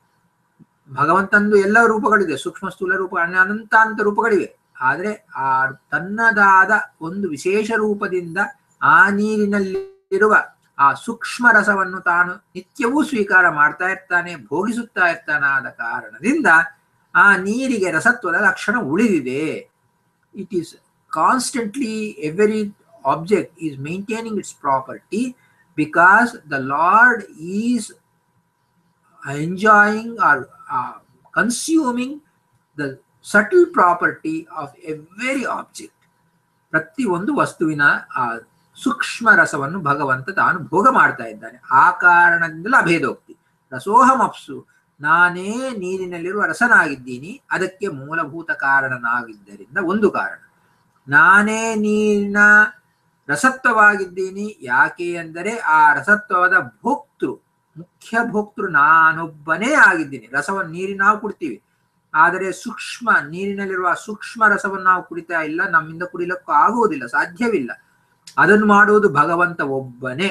ಭಗವಂತಂದು ಎಲ್ಲ ರೂಪಗಳಿದೆ ಸೂಕ್ಷ್ಮ ಸ್ಥೂಲ ರೂಪ ಅನ- ಅನಂತ ಅನಂತ ರೂಪಗಳಿವೆ ಆದ್ರೆ ಆ ತನ್ನದಾದ ಒಂದು ವಿಶೇಷ ರೂಪದಿಂದ ಆ ನೀರಿನಲ್ಲಿರುವ ಆ ಸೂಕ್ಷ್ಮ ರಸವನ್ನು ತಾನು ನಿತ್ಯವೂ ಸ್ವೀಕಾರ ಮಾಡ್ತಾ ಇರ್ತಾನೆ ಭೋಗಿಸುತ್ತಾ ಇರ್ತಾನಾದ ಕಾರಣದಿಂದ ಆ ನೀರಿಗೆ ರಸತ್ವದ ಲಕ್ಷಣ ಉಳಿದಿದೆ it is constantly every object is maintaining its property because the lord is enjoying or consuming the subtle property of every object ಪ್ರತಿಯೊಂದು ವಸ್ತುವಿನ ಆ ಸೂಕ್ಷ್ಮ ರಸವನ್ನು ಭಗವಂತ ತಾನು ಭೋಗ ಮಾಡ್ತಾ ಇದ್ದಾನೆ ಆ ಕಾರಣದಿಂದಲೂ ಅಭೇದೋಕ್ತಿ ರಸೋಹಮಪ್ಸು ನಾನೇ ನೀರಿನಲ್ಲಿರುವ ರಸನಾಗಿದ್ದೀನಿ ಅದಕ್ಕೆ ಮೂಲಭೂತ ಕಾರಣನಾಗಿದ್ದರಿಂದ ಒಂದು ಕಾರಣ ನಾನೇ ನೀರಿನ ರಸತ್ವವಾಗಿದ್ದೀನಿ ಯಾಕೆ ಅಂದರೆ ಆ ರಸತ್ವದ ಭೋಕ್ತೃ ಮುಖ್ಯ ಭೋಕ್ತೃ ನಾನೊಬ್ಬನೇ ಆಗಿದ್ದೀನಿ ರಸವನ್ನು ನೀರಿನ ನಾವು ಕುಡ್ತೀವಿ ಆದರೆ ಸೂಕ್ಷ್ಮ ನೀರಿನಲ್ಲಿರುವ ಸೂಕ್ಷ್ಮ ರಸವನ್ನು ನಾವು ಕುಡಿತಾ ಇಲ್ಲ ನಮ್ಮಿಂದ ಕುಡಿಲಕ್ಕೂ ಆಗುವುದಿಲ್ಲ ಸಾಧ್ಯವಿಲ್ಲ ಅದನ್ನು ಮಾಡುವುದು ಭಗವಂತ ಒಬ್ಬನೇ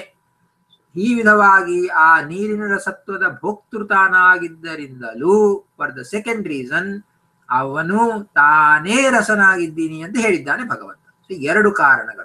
ಈ ವಿಧವಾಗಿ ಆ ನೀರಿನ ರಸತ್ವದ ಭೋಕ್ತೃತಾನಾಗಿದ್ದರಿಂದಲೂ ಫಾರ್ ದ ಸೆಕೆಂಡ್ ರೀಸನ್ ಅವನು ತಾನೇ ರಸನಾಗಿದ್ದೀನಿ ಅಂತ ಹೇಳಿದ್ದಾನೆ ಭಗವಂತ ಸೊ ಎರಡು ಕಾರಣಗಳು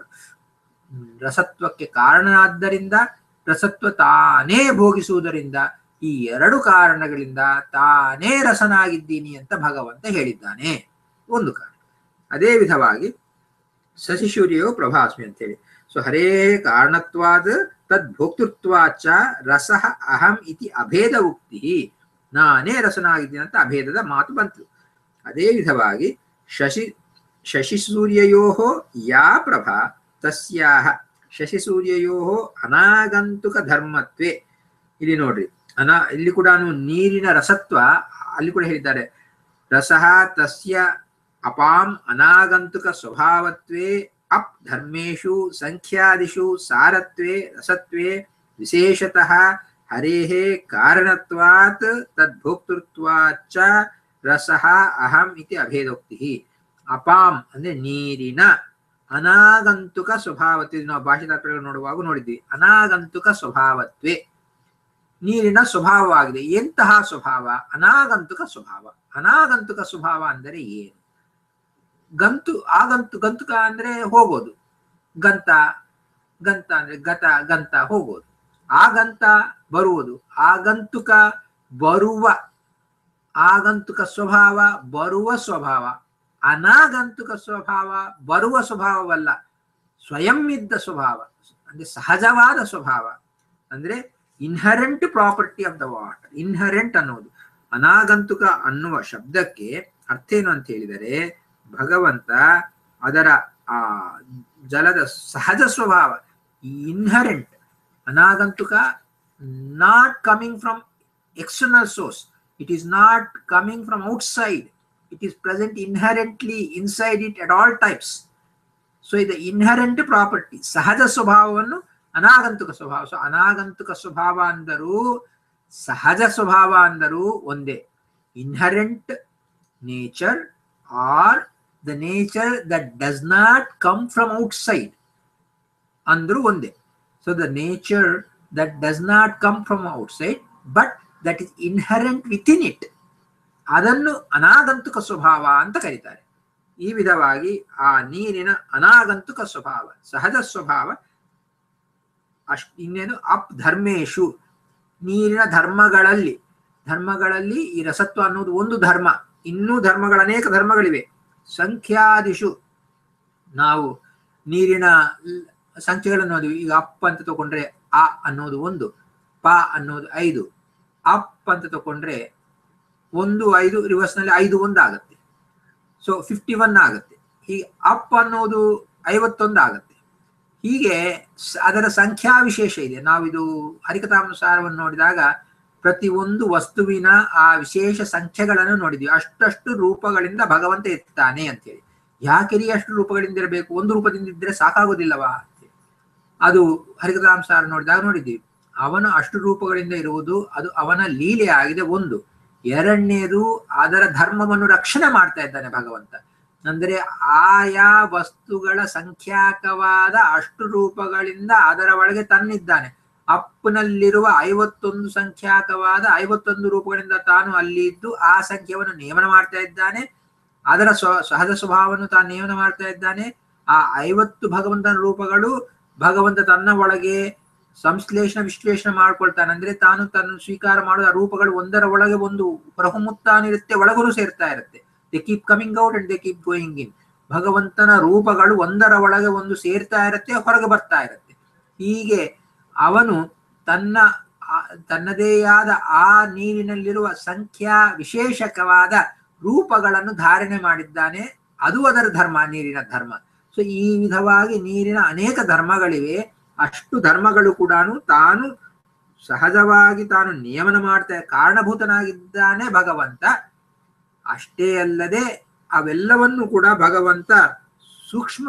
ರಸತ್ವಕ್ಕೆ ಕಾರಣನಾದ್ದರಿಂದ ರಸತ್ವ ತಾನೇ ಭೋಗಿಸುವುದರಿಂದ ಈ ಎರಡು ಕಾರಣಗಳಿಂದ ತಾನೇ ರಸನಾಗಿದ್ದೀನಿ ಅಂತ ಭಗವಂತ ಹೇಳಿದ್ದಾನೆ ಒಂದು ಕಾರಣ ಅದೇ ವಿಧವಾಗಿ ಶಶಿಶೂರ್ಯೋ ಪ್ರಭಾಸ್ಮಿ ಅಂತ ಹೇಳಿ ಸೊ ಹರೇ ಕಾರಣತ್ವಾದ ತದ್ ಭೋಕ್ತೃತ್ವಾಚ ರಸಃ ಅಹಂ ಇತಿ ಅಭೇದ ಉಕ್ತಿ ನಾನೇ ರಸನಾಗಿದ್ದೀನಿ ಅಂತ ಅಭೇದದ ಮಾತು ಬಂತು ಅದೇ ವಿಧವಾಗಿ ಶಶಿ ಶಶಿಸೂರ್ಯಯೋ ಯಾ ಪ್ರಭಾ ತಸ್ಯಾಹ ಶಶಿಸೂರ್ಯಯೋ ಅನಾಗಂತುಕ ಧರ್ಮತ್ವೇ ಇಲ್ಲಿ ನೋಡ್ರಿ ಅನಾ ಇಲ್ಲಿ ಕೂಡ ನೀರಿನ ರಸತ್ವ ಅಲ್ಲಿ ಕೂಡ ಹೇಳಿದ್ದಾರೆ ರಸಃ ತಸ್ಯ ಅಪಾಂ ಅನಾಗಂತುಕ ಸ್ವಭಾವತ್ವೇ ಅಪ್ ಧರ್ಮೇಶು ಸಂಖ್ಯಾದಿಷು ಸಾರತ್ವೇ ರಸತ್ವೇ ವಿಶೇಷತಃ ಹರೇಃ ಕಾರಣತ್ವಾತ್ ತದ್ಭೋಕ್ತೃತ್ವಾಚ್ಚ ರಸಃ ಅಹಂ ಇತಿ ಅಭೇದೋಕ್ತಿ ಅಪಾಂ ಅಂದ್ರೆ ನೀರಿನ ಅನಾಗಂತುಕ ಸ್ವಭಾವತ್ವ ನಾವು ಭಾಷೆ ತಾತ್ಪರ್ಯ ನೋಡುವಾಗ ನೋಡಿದ್ವಿ ಅನಾಗಂತುಕ ಸ್ವಭಾವತ್ವೇ ನೀರಿನ ಸ್ವಭಾವವಾಗಿದೆ ಎಂತಹ ಸ್ವಭಾವ ಅನಾಗಂತುಕ ಸ್ವಭಾವ ಅನಾಗಂತುಕ ಸ್ವಭಾವ ಅಂದರೆ ಏನು ಗಂತು ಆಗಂತು ಗಂತುಕ ಅಂದ್ರೆ ಹೋಗೋದು ಗಂತ ಗಂತ ಅಂದ್ರೆ ಗತ ಗಂತ ಹೋಗೋದು ಆಗಂತ ಬರುವುದು ಆಗಂತುಕ ಬರುವ ಆಗಂತುಕ ಸ್ವಭಾವ ಬರುವ ಸ್ವಭಾವ ಅನಾಗಂತುಕ ಸ್ವಭಾವ ಬರುವ ಸ್ವಭಾವವಲ್ಲ ಸ್ವಯಂ ಇದ್ದ ಸ್ವಭಾವ ಅಂದ್ರೆ ಸಹಜವಾದ ಸ್ವಭಾವ ಅಂದ್ರೆ inherent property of the water inherent ಅನ್ನೋದು ಅನಾಗಂತುಕ ಅನ್ನುವ ಶಬ್ದಕ್ಕೆ ಅರ್ಥ ಏನು ಅಂತ ಹೇಳಿದರೆ ಭಗವಂತ ಅದರ ಆ ಜಲದ ಸಹಜ ಸ್ವಭಾವ ಇನ್ಹರೆಂಟ್ ಅನಾಗಂತುಕ not coming from external source it is not coming from outside it is present inherently inside it at all types so ಇದು ಇನ್ಹರೆಂಟ್ ಪ್ರಾಪರ್ಟಿ ಸಹಜ ಸ್ವಭಾವವನ್ನು ಅನಾಗಂತುಕ ಸ್ವಭಾವ ಸೊ ಅನಾಗಂತುಕ ಸ್ವಭಾವ ಅಂದರೂ ಸಹಜ ಸ್ವಭಾವ ಅಂದರೂ ಒಂದೇ inherent nature or the nature that does not come from outside ಅಂದ್ರೂ ಒಂದೇ so the nature that does not come from outside but that is inherent within it ಅದನ್ನು ಅನಾಗಂತುಕ ಸ್ವಭಾವ ಅಂತ ಕರೀತಾರೆ ಈ ವಿಧವಾಗಿ ಆ ನೀರಿನ ಅನಾಗಂತುಕ ಸ್ವಭಾವ ಸಹಜ ಸ್ವಭಾವ ಅಷ್ಟ್ ಇನ್ನೇನು ಅಪ್ ಧರ್ಮೇಶು ನೀರಿನ ಧರ್ಮಗಳಲ್ಲಿ ಧರ್ಮಗಳಲ್ಲಿ ಈ ರಸತ್ವ ಅನ್ನೋದು ಒಂದು ಧರ್ಮ ಇನ್ನೂ ಧರ್ಮಗಳ ಅನೇಕ ಧರ್ಮಗಳಿವೆ ಸಂಖ್ಯಾದಿಶು ನಾವು ನೀರಿನ ಸಂಖ್ಯೆಗಳನ್ನು ನೋಡಿದ್ವಿ ಈಗ ಅಪ್ ಅಂತ ತಗೊಂಡ್ರೆ ಆ ಅನ್ನೋದು ಒಂದು ಪ ಅನ್ನೋದು ಐದು ಅಪ್ ಅಂತ ತಗೊಂಡ್ರೆ ಒಂದು ಐದು ರಿವರ್ಸ್ ನಲ್ಲಿ ಐದು ಒಂದು ಆಗುತ್ತೆ ಸೊ ಫಿಫ್ಟಿ ಒನ್ ಆಗುತ್ತೆ ಹೀಗೆ ಅಪ್ ಅನ್ನೋದು ಐವತ್ತೊಂದು ಆಗುತ್ತೆ ಹೀಗೆ ಅದರ ಸಂಖ್ಯಾ ವಿಶೇಷ ಇದೆ ನಾವಿದು ಹರಿಕಥಾನುಸಾರವನ್ನು ನೋಡಿದಾಗ ಪ್ರತಿ ಒಂದು ವಸ್ತುವಿನ ಆ ವಿಶೇಷ ಸಂಖ್ಯೆಗಳನ್ನು ನೋಡಿದ್ವಿ ಅಷ್ಟಷ್ಟು ರೂಪಗಳಿಂದ ಭಗವಂತ ಇರ್ತಾನೆ ಅಂತೇಳಿ ಯಾಕೆ ಅಷ್ಟು ರೂಪಗಳಿಂದ ಇರಬೇಕು ಒಂದು ರೂಪದಿಂದ ಇದ್ರೆ ಸಾಕಾಗೋದಿಲ್ಲವಾ ಅಂತೇಳಿ ಅದು ಹರಿಕಥಾಂಸಾರ ನೋಡಿದಾಗ ನೋಡಿದ್ದೀವಿ ಅವನು ಅಷ್ಟು ರೂಪಗಳಿಂದ ಇರುವುದು ಅದು ಅವನ ಲೀಲೆ ಆಗಿದೆ ಒಂದು ಎರಡನೇದು ಅದರ ಧರ್ಮವನ್ನು ರಕ್ಷಣೆ ಮಾಡ್ತಾ ಇದ್ದಾನೆ ಭಗವಂತ ಅಂದ್ರೆ ಆಯಾ ವಸ್ತುಗಳ ಸಂಖ್ಯಾಕವಾದ ಅಷ್ಟು ರೂಪಗಳಿಂದ ಅದರ ಒಳಗೆ ತನ್ನಿದ್ದಾನೆ ಅಪ್ಪನಲ್ಲಿರುವ ಐವತ್ತೊಂದು ಸಂಖ್ಯಾಕವಾದ ಐವತ್ತೊಂದು ರೂಪಗಳಿಂದ ತಾನು ಅಲ್ಲಿ ಇದ್ದು ಆ ಸಂಖ್ಯೆಯನ್ನು ನೇಮನ ಮಾಡ್ತಾ ಇದ್ದಾನೆ ಅದರ ಸ್ವ ಸಹಜ ಸ್ವಭಾವವನ್ನು ತಾನು ನೇಮನ ಮಾಡ್ತಾ ಇದ್ದಾನೆ ಆ ಐವತ್ತು ಭಗವಂತನ ರೂಪಗಳು ಭಗವಂತ ತನ್ನ ಒಳಗೆ ಸಂಶ್ಲೇಷಣ ವಿಶ್ಲೇಷಣೆ ಮಾಡ್ಕೊಳ್ತಾನೆ ಅಂದ್ರೆ ತಾನು ತನ್ನ ಸ್ವೀಕಾರ ಮಾಡುವ ರೂಪಗಳು ಒಂದರ ಒಳಗೆ ಒಂದು ಹೊರಹೊಮ್ಮುತ್ತಾನಿರುತ್ತೆ ಒಳಗರು ಸೇರ್ತಾ ಇರುತ್ತೆ they keep coming out and they keep going in ಭಗವಂತನ ರೂಪಗಳು ಒಂದರ ಒಳಗೆ ಒಂದು ಸೇರ್ತಾ ಇರುತ್ತೆ ಹೊರಗೆ ಬರ್ತಾ ಇರುತ್ತೆ ಹೀಗೆ ಅವನು ತನ್ನ ಆ- ತನ್ನದೇ ಆದ ಆ ನೀರಿನಲ್ಲಿರುವ ಸಂಖ್ಯಾ ವಿಶೇಷಕವಾದ ರೂಪಗಳನ್ನು ಧಾರಣೆ ಮಾಡಿದ್ದಾನೆ ಅದು ಅದರ ಧರ್ಮ ನೀರಿನ ಧರ್ಮ ಸೊ ಈ ವಿಧವಾಗಿ ನೀರಿನ ಅನೇಕ ಧರ್ಮಗಳಿವೆ ಅಷ್ಟು ಧರ್ಮಗಳು ಕೂಡ ತಾನು ಸಹಜವಾಗಿ ತಾನು ನಿಯಮನ ಮಾಡ್ತಾ ಕಾರಣಭೂತನಾಗಿದ್ದಾನೆ ಭಗವಂತ ಅಷ್ಟೇ ಅಲ್ಲದೆ ಅವೆಲ್ಲವನ್ನು ಕೂಡ ಭಗವಂತ ಸೂಕ್ಷ್ಮ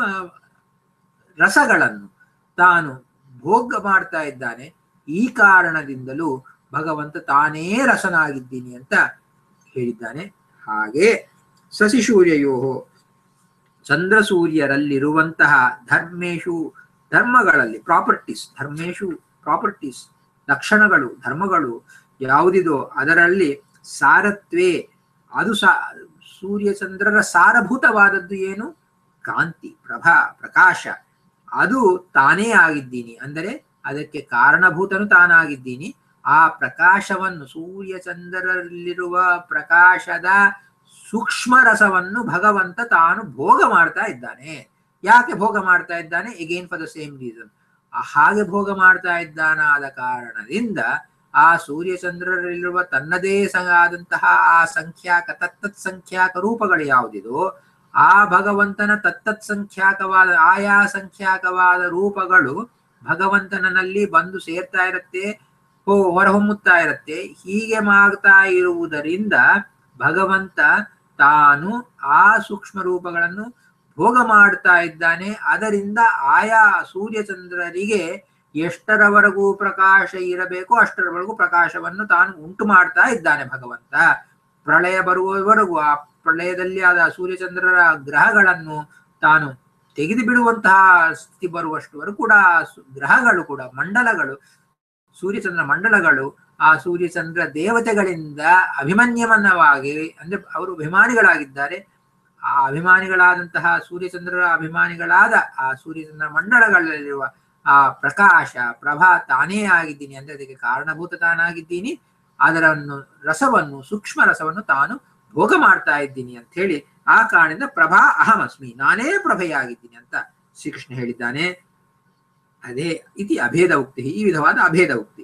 ರಸಗಳನ್ನು ತಾನು ಭೋಗ ಮಾಡ್ತಾ ಇದ್ದಾನೆ ಈ ಕಾರಣದಿಂದಲೂ ಭಗವಂತ ತಾನೇ ರಸನಾಗಿದ್ದೀನಿ ಅಂತ ಹೇಳಿದ್ದಾನೆ ಹಾಗೆ ಸಸಿಸೂರ್ಯಯೋ ಚಂದ್ರ ಸೂರ್ಯರಲ್ಲಿರುವಂತಹ ಧರ್ಮೇಶು ಧರ್ಮಗಳಲ್ಲಿ ಪ್ರಾಪರ್ಟೀಸ್ ಧರ್ಮೇಶು ಪ್ರಾಪರ್ಟೀಸ್ ಲಕ್ಷಣಗಳು ಧರ್ಮಗಳು ಯಾವುದಿದೋ ಅದರಲ್ಲಿ ಸಾರತ್ವೇ ಅದು ಸಾ ಸೂರ್ಯಚಂದ್ರರ ಸಾರಭೂತವಾದದ್ದು ಏನು ಕಾಂತಿ ಪ್ರಭಾ ಪ್ರಕಾಶ ಅದು ತಾನೇ ಆಗಿದ್ದೀನಿ ಅಂದರೆ ಅದಕ್ಕೆ ಕಾರಣಭೂತನು ತಾನಾಗಿದ್ದೀನಿ ಆ ಪ್ರಕಾಶವನ್ನು ಸೂರ್ಯಚಂದ್ರರಲ್ಲಿರುವ ಪ್ರಕಾಶದ ಸೂಕ್ಷ್ಮ ರಸವನ್ನು ಭಗವಂತ ತಾನು ಭೋಗ ಮಾಡ್ತಾ ಇದ್ದಾನೆ ಯಾಕೆ ಭೋಗ ಮಾಡ್ತಾ ಇದ್ದಾನೆ again for the same reason ಹಾಗೆ ಭೋಗ ಮಾಡ್ತಾ ಇದ್ದಾನಾದ ಕಾರಣದಿಂದ ಆ ಸೂರ್ಯಚಂದ್ರರಲ್ಲಿರುವ ತನ್ನದೇ ಆದಂತಹ ಆ ಸಂಖ್ಯಾಕ ತತ್ತತ್ ಸಂಖ್ಯಾಕ ರೂಪಗಳು ಯಾವುದಿದೋ ಆ ಭಗವಂತನ ತತ್ತತ್ ಸಂಖ್ಯಾಕವಾದ ಆಯಾ ಸಂಖ್ಯಾಕವಾದ ರೂಪಗಳು ಭಗವಂತನಲ್ಲಿ ಬಂದು ಸೇರ್ತಾ ಇರುತ್ತೆ ಹೋ ಹೊರಹೊಮ್ಮುತ್ತಾ ಇರುತ್ತೆ ಹೀಗೆ ಮಾಡ್ತಾ ಇರುವುದರಿಂದ ಭಗವಂತ ತಾನು ಆ ಸೂಕ್ಷ್ಮ ರೂಪಗಳನ್ನು ಭೋಗ ಮಾಡ್ತಾ ಇದ್ದಾನೆ ಅದರಿಂದ ಆಯಾ ಸೂರ್ಯಚಂದ್ರರಿಗೆ ಎಷ್ಟರವರೆಗೂ ಪ್ರಕಾಶ ಇರಬೇಕೋ ಅಷ್ಟರವರೆಗೂ ಪ್ರಕಾಶವನ್ನು ತಾನು ಉಂಟು ಮಾಡ್ತಾ ಇದ್ದಾನೆ ಭಗವಂತ ಪ್ರಳಯ ಬರುವವರೆಗೂ ಆ ಪ್ರಳಯದಲ್ಲಿ ಆದ ಸೂರ್ಯಚಂದ್ರರ ಗ್ರಹಗಳನ್ನು ತಾನು ತೆಗೆದು ಬಿಡುವಂತಹ ಸ್ಥಿತಿ ಬರುವಷ್ಟುವರೆಗೂ ಕೂಡ ಆ ಸು- ಗ್ರಹಗಳು ಕೂಡ ಮಂಡಲಗಳು ಸೂರ್ಯಚಂದ್ರ ಮಂಡಲಗಳು ಆ ಸೂರ್ಯಚಂದ್ರ ದೇವತೆಗಳಿಂದ ಅಭಿಮನ್ಯಮನವಾಗಿ ಅಂದ್ರೆ ಅವರು ಅಭಿಮಾನಿಗಳಾಗಿದ್ದಾರೆ ಆ ಅಭಿಮಾನಿಗಳಾದಂತಹ ಸೂರ್ಯಚಂದ್ರರ ಅಭಿಮಾನಿಗಳಾದ ಆ ಸೂರ್ಯಚಂದ್ರ ಮಂಡಲಗಳಲ್ಲಿರುವ ಆ ಪ್ರಕಾಶ ಪ್ರಭಾ ತಾನೇ ಆಗಿದ್ದೀನಿ ಅಂದ್ರೆ ಅದಕ್ಕೆ ಕಾರಣಭೂತ ತಾನಾಗಿದ್ದೀನಿ ಅದರನ್ನು ರಸವನ್ನು ಸೂಕ್ಷ್ಮ ರಸವನ್ನು ತಾನು ಭೋಗ ಮಾಡ್ತಾ ಇದ್ದೀನಿ ಅಂತ ಹೇಳಿ ಆ ಕಾರಣದಿಂದ ಪ್ರಭಾ ಅಹಮಸ್ಮಿ ನಾನೇ ಪ್ರಭೆಯಾಗಿದ್ದೀನಿ ಅಂತ ಶ್ರೀಕೃಷ್ಣ ಹೇಳಿದ್ದಾನೆ ಅದೇ ಇತಿ ಅಭೇದ ಉಕ್ತಿ ಈ ವಿಧವಾದ ಅಭೇದ ಉಕ್ತಿ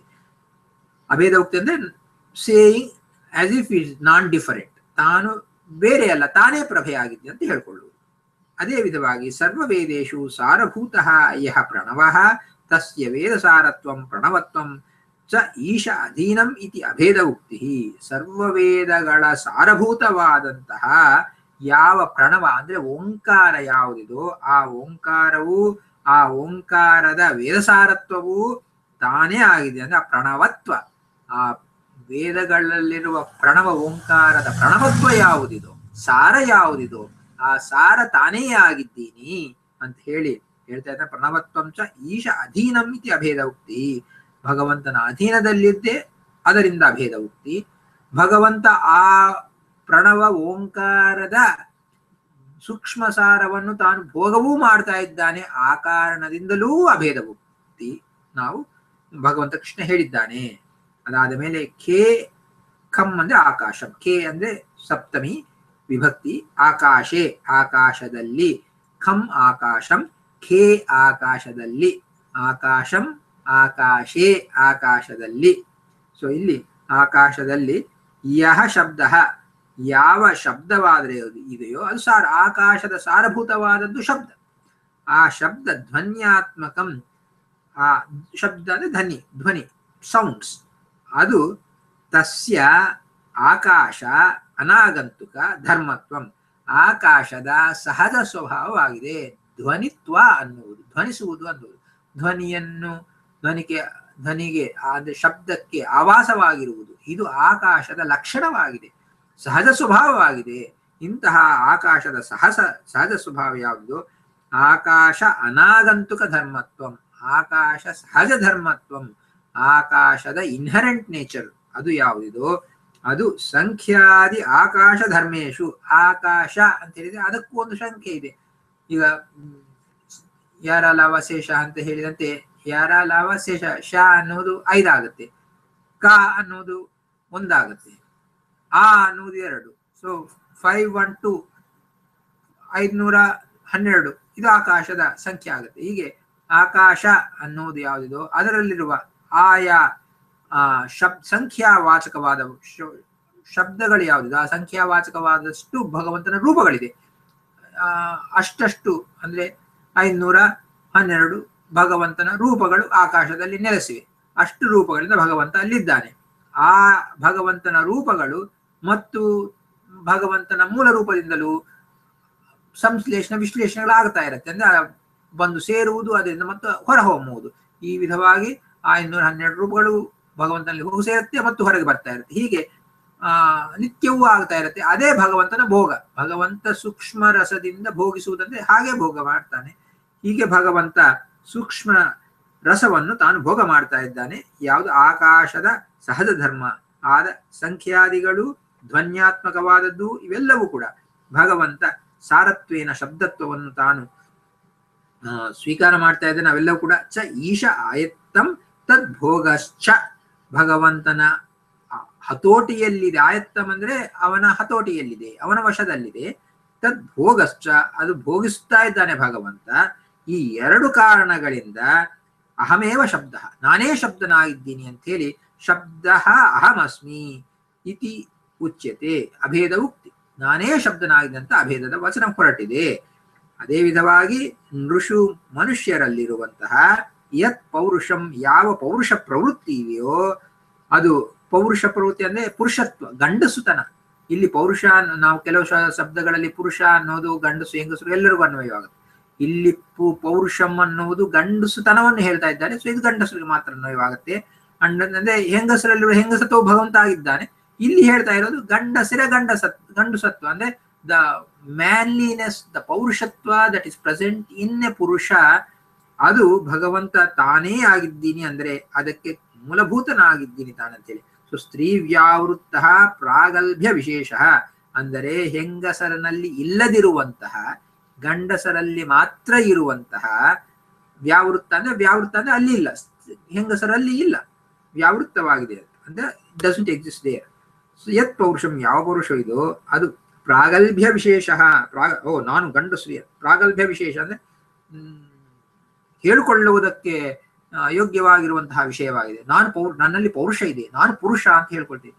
ಅಭೇದ ಉಕ್ತಿ ಅಂದ್ರೆ saying as if is non different ತಾನು ಬೇರೆ ಅಲ್ಲ ತಾನೇ ಪ್ರಭೆಯಾಗಿದ್ದೆ ಅಂತ ಹೇಳ್ಕೊಳ್ಳುವುದು ಅದೇ ವಿಧವಾಗಿ ಸರ್ವವೇದೇಶು ಸಾರಭೂತ ಯಹ ಪ್ರಣವ ತಸ್ಯ ವೇದಸಾರತ್ವಂ ಪ್ರಣವತ್ವಂ ಚ ಈಶ ಅಧೀನಂ ಇತಿ ಅಭೇದ ಉಕ್ತಿ ಸರ್ವವೇದಗಳ ಸಾರಭೂತವಾದಂತಹ ಯಾವ ಪ್ರಣವ ಅಂದ್ರೆ ಓಂಕಾರ ಯಾವುದಿದೋ ಆ ಓಂಕಾರವು ಆ ಓಂಕಾರದ ವೇದಸಾರತ್ವವು ತಾನೇ ಆಗಿದೆ ಅಂದ್ರೆ ಆ ಪ್ರಣವತ್ವ ಆ ವೇದಗಳಲ್ಲಿರುವ ಪ್ರಣವ ಓಂಕಾರದ ಪ್ರಣವತ್ವ ಯಾವುದಿದೋ ಸಾರ ಯಾವುದಿದೋ ಆ ಸಾರ ತಾನೇ ಆಗಿದ್ದೀನಿ ಅಂತ ಹೇಳಿ ಹೇಳ್ತಾ ಇದ್ದಾರೆ ಪ್ರಣವತ್ವಂ ಚ ಈಶ ಅಧೀನಂ ಇತಿ ಅಭೇದ ಉಕ್ತಿ ಭಗವಂತನ ಅಧೀನದಲ್ಲಿದ್ದೆ ಅದರಿಂದ ಅಭೇದ ಉಕ್ತಿ ಭಗವಂತ ಆ ಪ್ರಣವ ಓಂಕಾರದ ಸೂಕ್ಷ್ಮ ಸಾರವನ್ನು ತಾನು ಭೋಗವೂ ಮಾಡ್ತಾ ಇದ್ದಾನೆ ಆ ಕಾರಣದಿಂದಲೂ ಅಭೇದ ಉಕ್ತಿ ನಾವು ಭಗವಂತ ಕೃಷ್ಣ ಹೇಳಿದ್ದಾನೆ ಅದಾದ ಮೇಲೆ ಖೇ ಖಂ ಅಂದ್ರೆ ಆಕಾಶಂ ಖೇ ಅಂದ್ರೆ ಸಪ್ತಮಿ ವಿಭಕ್ತಿ ಆಕಾಶೆ ಆಕಾಶದಲ್ಲಿ ಖಂ ಆಕಾಶಂ ಖೇ ಆಕಾಶದಲ್ಲಿ ಆಕಾಶಂ ಆಕಾಶೇ ಆಕಾಶದಲ್ಲಿ ಸೊ ಇಲ್ಲಿ ಆಕಾಶದಲ್ಲಿ ಯಹ ಶಬ್ದ ಯಾವ ಶಬ್ದವಾದರೆ ಇದೆಯೋ ಅದು ಸಾರ ಆಕಾಶದ ಸಾರಭೂತವಾದದ್ದು ಶಬ್ದ ಆ ಶಬ್ದ ಧ್ವನ್ಯಾತ್ಮಕಂ ಆ ಶಬ್ದ ಅಂದ್ರೆ ಧ್ವನಿ ಧ್ವನಿ ಸೌಂಡ್ಸ್ ಅದು ತಸ್ಯ ಆಕಾಶ ಅನಾಗಂತುಕ ಧರ್ಮತ್ವಂ ಆಕಾಶದ ಸಹಜ ಸ್ವಭಾವವಾಗಿದೆ ಧ್ವನಿತ್ವ ಅನ್ನುವುದು ಧ್ವನಿಸುವುದು ಅನ್ನುವುದು ಧ್ವನಿಯನ್ನು ಧ್ವನಿಗೆ ಧ್ವನಿಗೆ ಅಂದ್ರೆ ಶಬ್ದಕ್ಕೆ ಆವಾಸವಾಗಿರುವುದು ಇದು ಆಕಾಶದ ಲಕ್ಷಣವಾಗಿದೆ ಸಹಜ ಸ್ವಭಾವವಾಗಿದೆ ಇಂತಹ ಆಕಾಶದ ಸಹಸ ಸಹಜ ಸ್ವಭಾವ ಯಾವುದು ಆಕಾಶ ಅನಾಗಂತುಕ ಧರ್ಮತ್ವಂ ಆಕಾಶ ಸಹಜ ಧರ್ಮತ್ವಂ ಆಕಾಶದ ಇನ್ಹರೆಂಟ್ ನೇಚರ್ ಅದು ಯಾವುದಿದೋ ಅದು ಸಂಖ್ಯಾದಿ ಆಕಾಶ ಧರ್ಮೇಶು ಆಕಾಶ ಅಂತ ಹೇಳಿದ್ರೆ ಅದಕ್ಕೂ ಒಂದು ಸಂಖ್ಯೆ ಇದೆ ಈಗ ಮ್, ಯಾರಲ್ಲ ಅವಶೇಷ ಅಂತ ಹೇಳಿದಂತೆ ಯಾರ ಲಾವ ಶೇಷ ಶ ಅನ್ನೋದು ಐದಾಗುತ್ತೆ ಕ ಅನ್ನೋದು ಒಂದಾಗುತ್ತೆ ಆ ಅನ್ನೋದು ಎರಡು ಸೊ ಫೈವ್ ಒನ್ ಟು ಐದ್ನೂರ ಹನ್ನೆರಡು ಇದು ಆಕಾಶದ ಸಂಖ್ಯೆ ಆಗುತ್ತೆ ಹೀಗೆ ಆಕಾಶ ಅನ್ನೋದು ಯಾವುದಿದೋ ಅದರಲ್ಲಿರುವ ಆಯಾ ಆ ಶಬ್ ಸಂಖ್ಯಾವಾಚಕವಾದ ಶ- ಶಬ್ದಗಳು ಯಾವುದಿದೆ ಆ ಸಂಖ್ಯಾವಾಚಕವಾದಷ್ಟು ಭಗವಂತನ ರೂಪಗಳಿದೆ ಆ ಅಷ್ಟಷ್ಟು ಅಂದ್ರೆ ಐನೂರ ಹನ್ನೆರಡು ಭಗವಂತನ ರೂಪಗಳು ಆಕಾಶದಲ್ಲಿ ನೆಲೆಸಿವೆ ಅಷ್ಟು ರೂಪಗಳಿಂದ ಭಗವಂತ ಅಲ್ಲಿದ್ದಾನೆ ಆ ಭಗವಂತನ ರೂಪಗಳು ಮತ್ತು ಭಗವಂತನ ಮೂಲ ರೂಪದಿಂದಲೂ ಸಂಶ್ಲೇಷಣೆ ವಿಶ್ಲೇಷಣೆಗಳಾಗ್ತಾ ಇರುತ್ತೆ ಅಂದ್ರೆ ಆ ಬಂದು ಸೇರುವುದು ಅದರಿಂದ ಮತ್ತು ಹೊರಹೊಮ್ಮುವುದು ಈ ವಿಧವಾಗಿ ಆ ಇನ್ನೂರ ಹನ್ನೆರಡು ರೂಪಗಳು ಭಗವಂತನಲ್ಲಿ ಹೋಗಿ ಸೇರುತ್ತೆ ಮತ್ತು ಹೊರಗೆ ಬರ್ತಾ ಇರುತ್ತೆ ಹೀಗೆ ಆ ನಿತ್ಯವೂ ಆಗ್ತಾ ಇರುತ್ತೆ ಅದೇ ಭಗವಂತನ ಭೋಗ ಭಗವಂತ ಸೂಕ್ಷ್ಮ ರಸದಿಂದ ಭೋಗಿಸುವುದಂದ್ರೆ ಹಾಗೆ ಭೋಗ ಮಾಡ್ತಾನೆ ಹೀಗೆ ಭಗವಂತ ಸೂಕ್ಷ್ಮ ರಸವನ್ನು ತಾನು ಭೋಗ ಮಾಡ್ತಾ ಇದ್ದಾನೆ ಯಾವುದು ಆಕಾಶದ ಸಹಜ ಧರ್ಮ ಆದ ಸಂಖ್ಯಾದಿಗಳು ಧ್ವನ್ಯಾತ್ಮಕವಾದದ್ದು ಇವೆಲ್ಲವೂ ಕೂಡ ಭಗವಂತ ಸಾರತ್ವೇನ ಶಬ್ದತ್ವವನ್ನು ತಾನು ಆ, ಸ್ವೀಕಾರ ಮಾಡ್ತಾ ಇದ್ದಾನೆ ಅವೆಲ್ಲವೂ ಕೂಡ ಚ ಈಶ ಆಯತ್ತಂ ತದ್ ಭೋಗಶ್ಚ ಭಗವಂತನ ಹ- ಹತೋಟಿಯಲ್ಲಿದೆ ಆಯತ್ತಂ ಅಂದ್ರೆ ಅವನ ಹತೋಟಿಯಲ್ಲಿದೆ ಅವನ ವಶದಲ್ಲಿದೆ ತದ್ ಭೋಗಶ್ಚ ಅದು ಭೋಗಿಸ್ತಾ ಇದ್ದಾನೆ ಭಗವಂತ ಈ ಎರಡು ಕಾರಣಗಳಿಂದ ಅಹಮೇವ ಶಬ್ದ ನಾನೇ ಶಬ್ದನಾಗಿದ್ದೀನಿ ಅಂತ ಹೇಳಿ ಶಬ್ದ ಅಹಮಸ್ಮಿ ಇತಿ ಉಚ್ಯತೆ ಅಭೇದ ಉಕ್ತಿ ನಾನೇ ಶಬ್ದನಾಗಿದ್ದೆ ಅಂತ ಅಭೇದದ ವಚನ ಹೊರಟಿದೆ ಅದೇ ವಿಧವಾಗಿ ನೃಷು ಮನುಷ್ಯರಲ್ಲಿರುವಂತಹ ಯತ್ ಪೌರುಷಂ ಯಾವ ಪೌರುಷ ಪ್ರವೃತ್ತಿ ಇದೆಯೋ ಅದು ಪೌರುಷ ಪ್ರವೃತ್ತಿ ಅಂದ್ರೆ ಪುರುಷತ್ವ ಗಂಡಸುತನ ಇಲ್ಲಿ ಪೌರುಷ ಅನ್ನು ನಾವು ಕೆಲವು ಶ- ಶಬ್ದಗಳಲ್ಲಿ ಪುರುಷ ಅನ್ನೋದು ಗಂಡಸು ಹೆಂಗಸರು ಎಲ್ಲರಿಗೂ ಅನ್ವಯವಾಗುತ್ತೆ ಇಲ್ಲಿ ಪು ಪೌರುಷಂ ಅನ್ನುವುದು ಗಂಡಸುತನವನ್ನು ಹೇಳ್ತಾ ಇದ್ದಾರೆ ಸೊ ಇದು ಗಂಡಸರಿಗೆ ಮಾತ್ರ ಅನ್ವಯವಾಗುತ್ತೆ ಅಂಡ್ ಅಂದ್ರೆ ಹೆಂಗಸರಲ್ಲಿರುವ ಹೆಂಗಸತ್ವ ಭಗವಂತ ಆಗಿದ್ದಾನೆ ಇಲ್ಲಿ ಹೇಳ್ತಾ ಇರೋದು ಗಂಡಸರ ಗಂಡಸತ್ ಗಂಡುಸತ್ವ ಅಂದ್ರೆ ದ ಮ್ಯಾನ್ಲಿನೆಸ್ ದ ಪೌರುಷತ್ವ that is present in a ಪುರುಷ ಅದು ಭಗವಂತ ತಾನೇ ಆಗಿದ್ದೀನಿ ಅಂದ್ರೆ ಅದಕ್ಕೆ ಮೂಲಭೂತನಾಗಿದ್ದೀನಿ ತಾನಂತೇಳಿ ಸೊ ಸ್ತ್ರೀ ವ್ಯಾವೃತ್ತ ಪ್ರಾಗಲ್ಭ್ಯ ವಿಶೇಷ ಅಂದರೆ ಹೆಂಗಸರನಲ್ಲಿ ಇಲ್ಲದಿರುವಂತಹ ಗಂಡಸರಲ್ಲಿ ಮಾತ್ರ ಇರುವಂತಹ ವ್ಯಾವೃತ್ತ ಅಂದ್ರೆ ವ್ಯಾವೃತ್ತ ಅಂದ್ರೆ ಅಲ್ಲಿ ಇಲ್ಲ ಹೆಂಗಸರಲ್ಲಿ ಇಲ್ಲ ವ್ಯಾವೃತ್ತವಾಗಿದೆ ಅದು. ಅಂದ್ರೆ ಡಸಂಟ್ ಎಕ್ಸಿಸ್ಟ್ ದೇರ್ ಯತ್ ಪೌರುಷಂ ಯಾವ ಪೌರುಷ ಇದೋ ಅದು ಪ್ರಾಗಲ್ಭ್ಯ ವಿಶೇಷ ಪ್ರಾ ಓ ನಾನು ಗಂಡಸು ಪ್ರಾಗಲ್ಭ್ಯ ವಿಶೇಷ ಅಂದ್ರೆ ಹ್ಮ್, ಹೇಳಿಕೊಳ್ಳುವುದಕ್ಕೆ ಆ, ಯೋಗ್ಯವಾಗಿರುವಂತಹ ವಿಷಯವಾಗಿದೆ ನಾನು ಪೌರ್ ನನ್ನಲ್ಲಿ ಪೌರುಷ ಇದೆ ನಾನು ಪುರುಷ ಅಂತ ಹೇಳ್ಕೊಳ್ತೀನಿ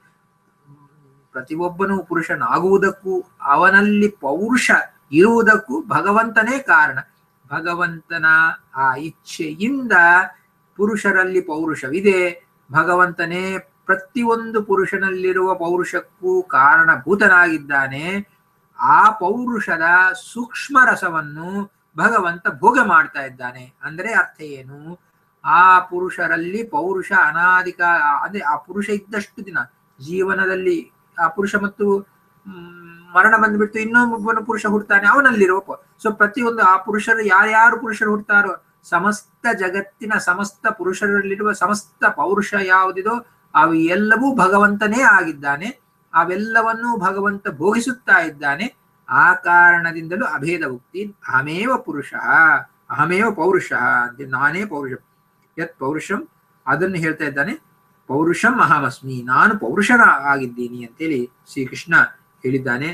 ಪ್ರತಿಯೊಬ್ಬನು ಪುರುಷನಾಗುವುದಕ್ಕೂ ಅವನಲ್ಲಿ ಪೌರುಷ ಇರುವುದಕ್ಕೂ ಭಗವಂತನೇ ಕಾರಣ ಭಗವಂತನ ಆ ಇಚ್ಛೆಯಿಂದ ಪುರುಷರಲ್ಲಿ ಪೌರುಷವಿದೆ ಭಗವಂತನೇ ಪ್ರತಿಯೊಂದು ಪುರುಷನಲ್ಲಿರುವ ಪೌರುಷಕ್ಕೂ ಕಾರಣಭೂತನಾಗಿದ್ದಾನೆ ಆ ಪೌರುಷದ ಸೂಕ್ಷ್ಮ ರಸವನ್ನು ಭಗವಂತ ಭೋಗ ಮಾಡ್ತಾ ಇದ್ದಾನೆ ಅಂದ್ರೆ ಅರ್ಥ ಏನು ಆ ಪುರುಷರಲ್ಲಿ ಪೌರುಷ ಅನಾದಿಕ ಅಂದ್ರೆ ಆ ಪುರುಷ ಇದ್ದಷ್ಟು ದಿನ ಜೀವನದಲ್ಲಿ ಆ ಪುರುಷ ಮತ್ತು ಮ್, ಮರಣ ಬಂದ್ಬಿಟ್ಟು ಇನ್ನೊಬ್ಬನ ಪುರುಷ ಹುಡ್ತಾನೆ ಅವನಲ್ಲಿರುವ ಸೊ ಪ್ರತಿಯೊಂದು ಆ ಪುರುಷರು ಯಾರ್ಯಾರು ಪುರುಷರು ಹುಡ್ತಾರೋ ಸಮಸ್ತ ಜಗತ್ತಿನ ಸಮಸ್ತ ಪುರುಷರಲ್ಲಿರುವ ಸಮಸ್ತ ಪೌರುಷ ಯಾವುದಿದೋ ಅವು ಎಲ್ಲವೂ ಭಗವಂತನೇ ಆಗಿದ್ದಾನೆ ಅವೆಲ್ಲವನ್ನೂ ಭಗವಂತ ಭೋಗಿಸುತ್ತಾ ಇದ್ದಾನೆ ಆ ಕಾರಣದಿಂದಲೂ ಅಭೇದ ಉಕ್ತಿ ಅಹಮೇವ ಪುರುಷ ಅಹಮೇವ ಪೌರುಷ ಅಂತ ನಾನೇ ಪೌರುಷ ಯತ್ ಪೌರುಷಂ ಅದನ್ನು ಹೇಳ್ತಾ ಇದ್ದಾನೆ ಪೌರುಷಂ ಅಹಮಸ್ಮಿ ನಾನು ಪೌರುಷನ ಆಗಿದ್ದೀನಿ ಅಂತೇಳಿ ಶ್ರೀಕೃಷ್ಣ ಹೇಳಿದ್ದಾನೆ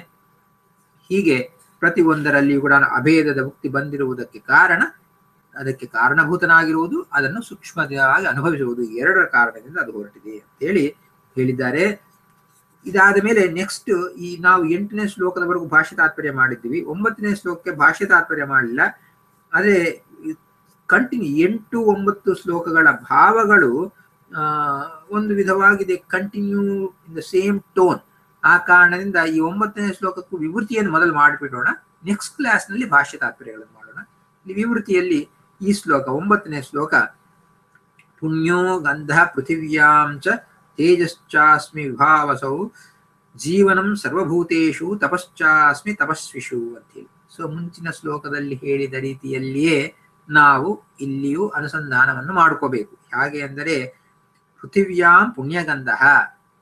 ಹೀಗೆ ಪ್ರತಿ ಒಂದರಲ್ಲಿಯೂ ಕೂಡ ಅಭೇದದ ಮುಕ್ತಿ ಬಂದಿರುವುದಕ್ಕೆ ಕಾರಣ ಅದಕ್ಕೆ ಕಾರಣಭೂತನಾಗಿರುವುದು ಅದನ್ನು ಸೂಕ್ಷ್ಮವಾಗಿ ಅನುಭವಿಸುವುದು ಎರಡರ ಕಾರಣದಿಂದ ಅದು ಹೊರಟಿದೆ ಅಂತೇಳಿ ಹೇಳಿದ್ದಾರೆ ಇದಾದ ಮೇಲೆ ನೆಕ್ಸ್ಟ್ ಈ ನಾವು ಎಂಟನೇ ಶ್ಲೋಕದವರೆಗೂ ಭಾಷೆ ತಾತ್ಪರ್ಯ ಮಾಡಿದ್ದೀವಿ ಒಂಬತ್ತನೇ ಶ್ಲೋಕಕ್ಕೆ ಭಾಷೆ ತಾತ್ಪರ್ಯ ಮಾಡಲಿಲ್ಲ ಆದ್ರೆ ಕಂಟಿನ್ಯೂ ಎಂಟು ಒಂಬತ್ತು ಶ್ಲೋಕಗಳ ಭಾವಗಳು ಆ ಒಂದು ವಿಧವಾಗಿದೆ continue in the same tone ಆ ಕಾರಣದಿಂದ ಈ ಒಂಬತ್ತನೇ ಶ್ಲೋಕಕ್ಕೂ ವಿವೃತಿಯನ್ನು ಮೊದಲು ಮಾಡಿಬಿಡೋಣ ನೆಕ್ಸ್ಟ್ ಕ್ಲಾಸ್ ನಲ್ಲಿ ಭಾಷ್ಯ ತಾತ್ಪರ್ಯಗಳನ್ನು ಮಾಡೋಣ ಈ ವಿವೃತಿಯಲ್ಲಿ ಈ ಶ್ಲೋಕ ಒಂಬತ್ತನೇ ಶ್ಲೋಕ ಪುಣ್ಯೋ ಗಂಧ ಪೃಥಿವ್ಯಾಂ ಚ ತೇಜಶ್ಚಾಸ್ಮಿ ವಿಭಾವಸೌ ಜೀವನಂ ಸರ್ವಭೂತೇಷು ತಪಶ್ಚಾಸ್ಮಿ ತಪಸ್ವಿಷು ಅಂತೇಳಿ ಸೊ ಮುಂಚಿನ ಶ್ಲೋಕದಲ್ಲಿ ಹೇಳಿದ ರೀತಿಯಲ್ಲಿಯೇ ನಾವು ಇಲ್ಲಿಯೂ ಅನುಸಂಧಾನವನ್ನು ಮಾಡ್ಕೋಬೇಕು ಹಾಗೆ ಅಂದರೆ ಪೃಥಿವ್ಯಾಂ ಪುಣ್ಯಗಂಧ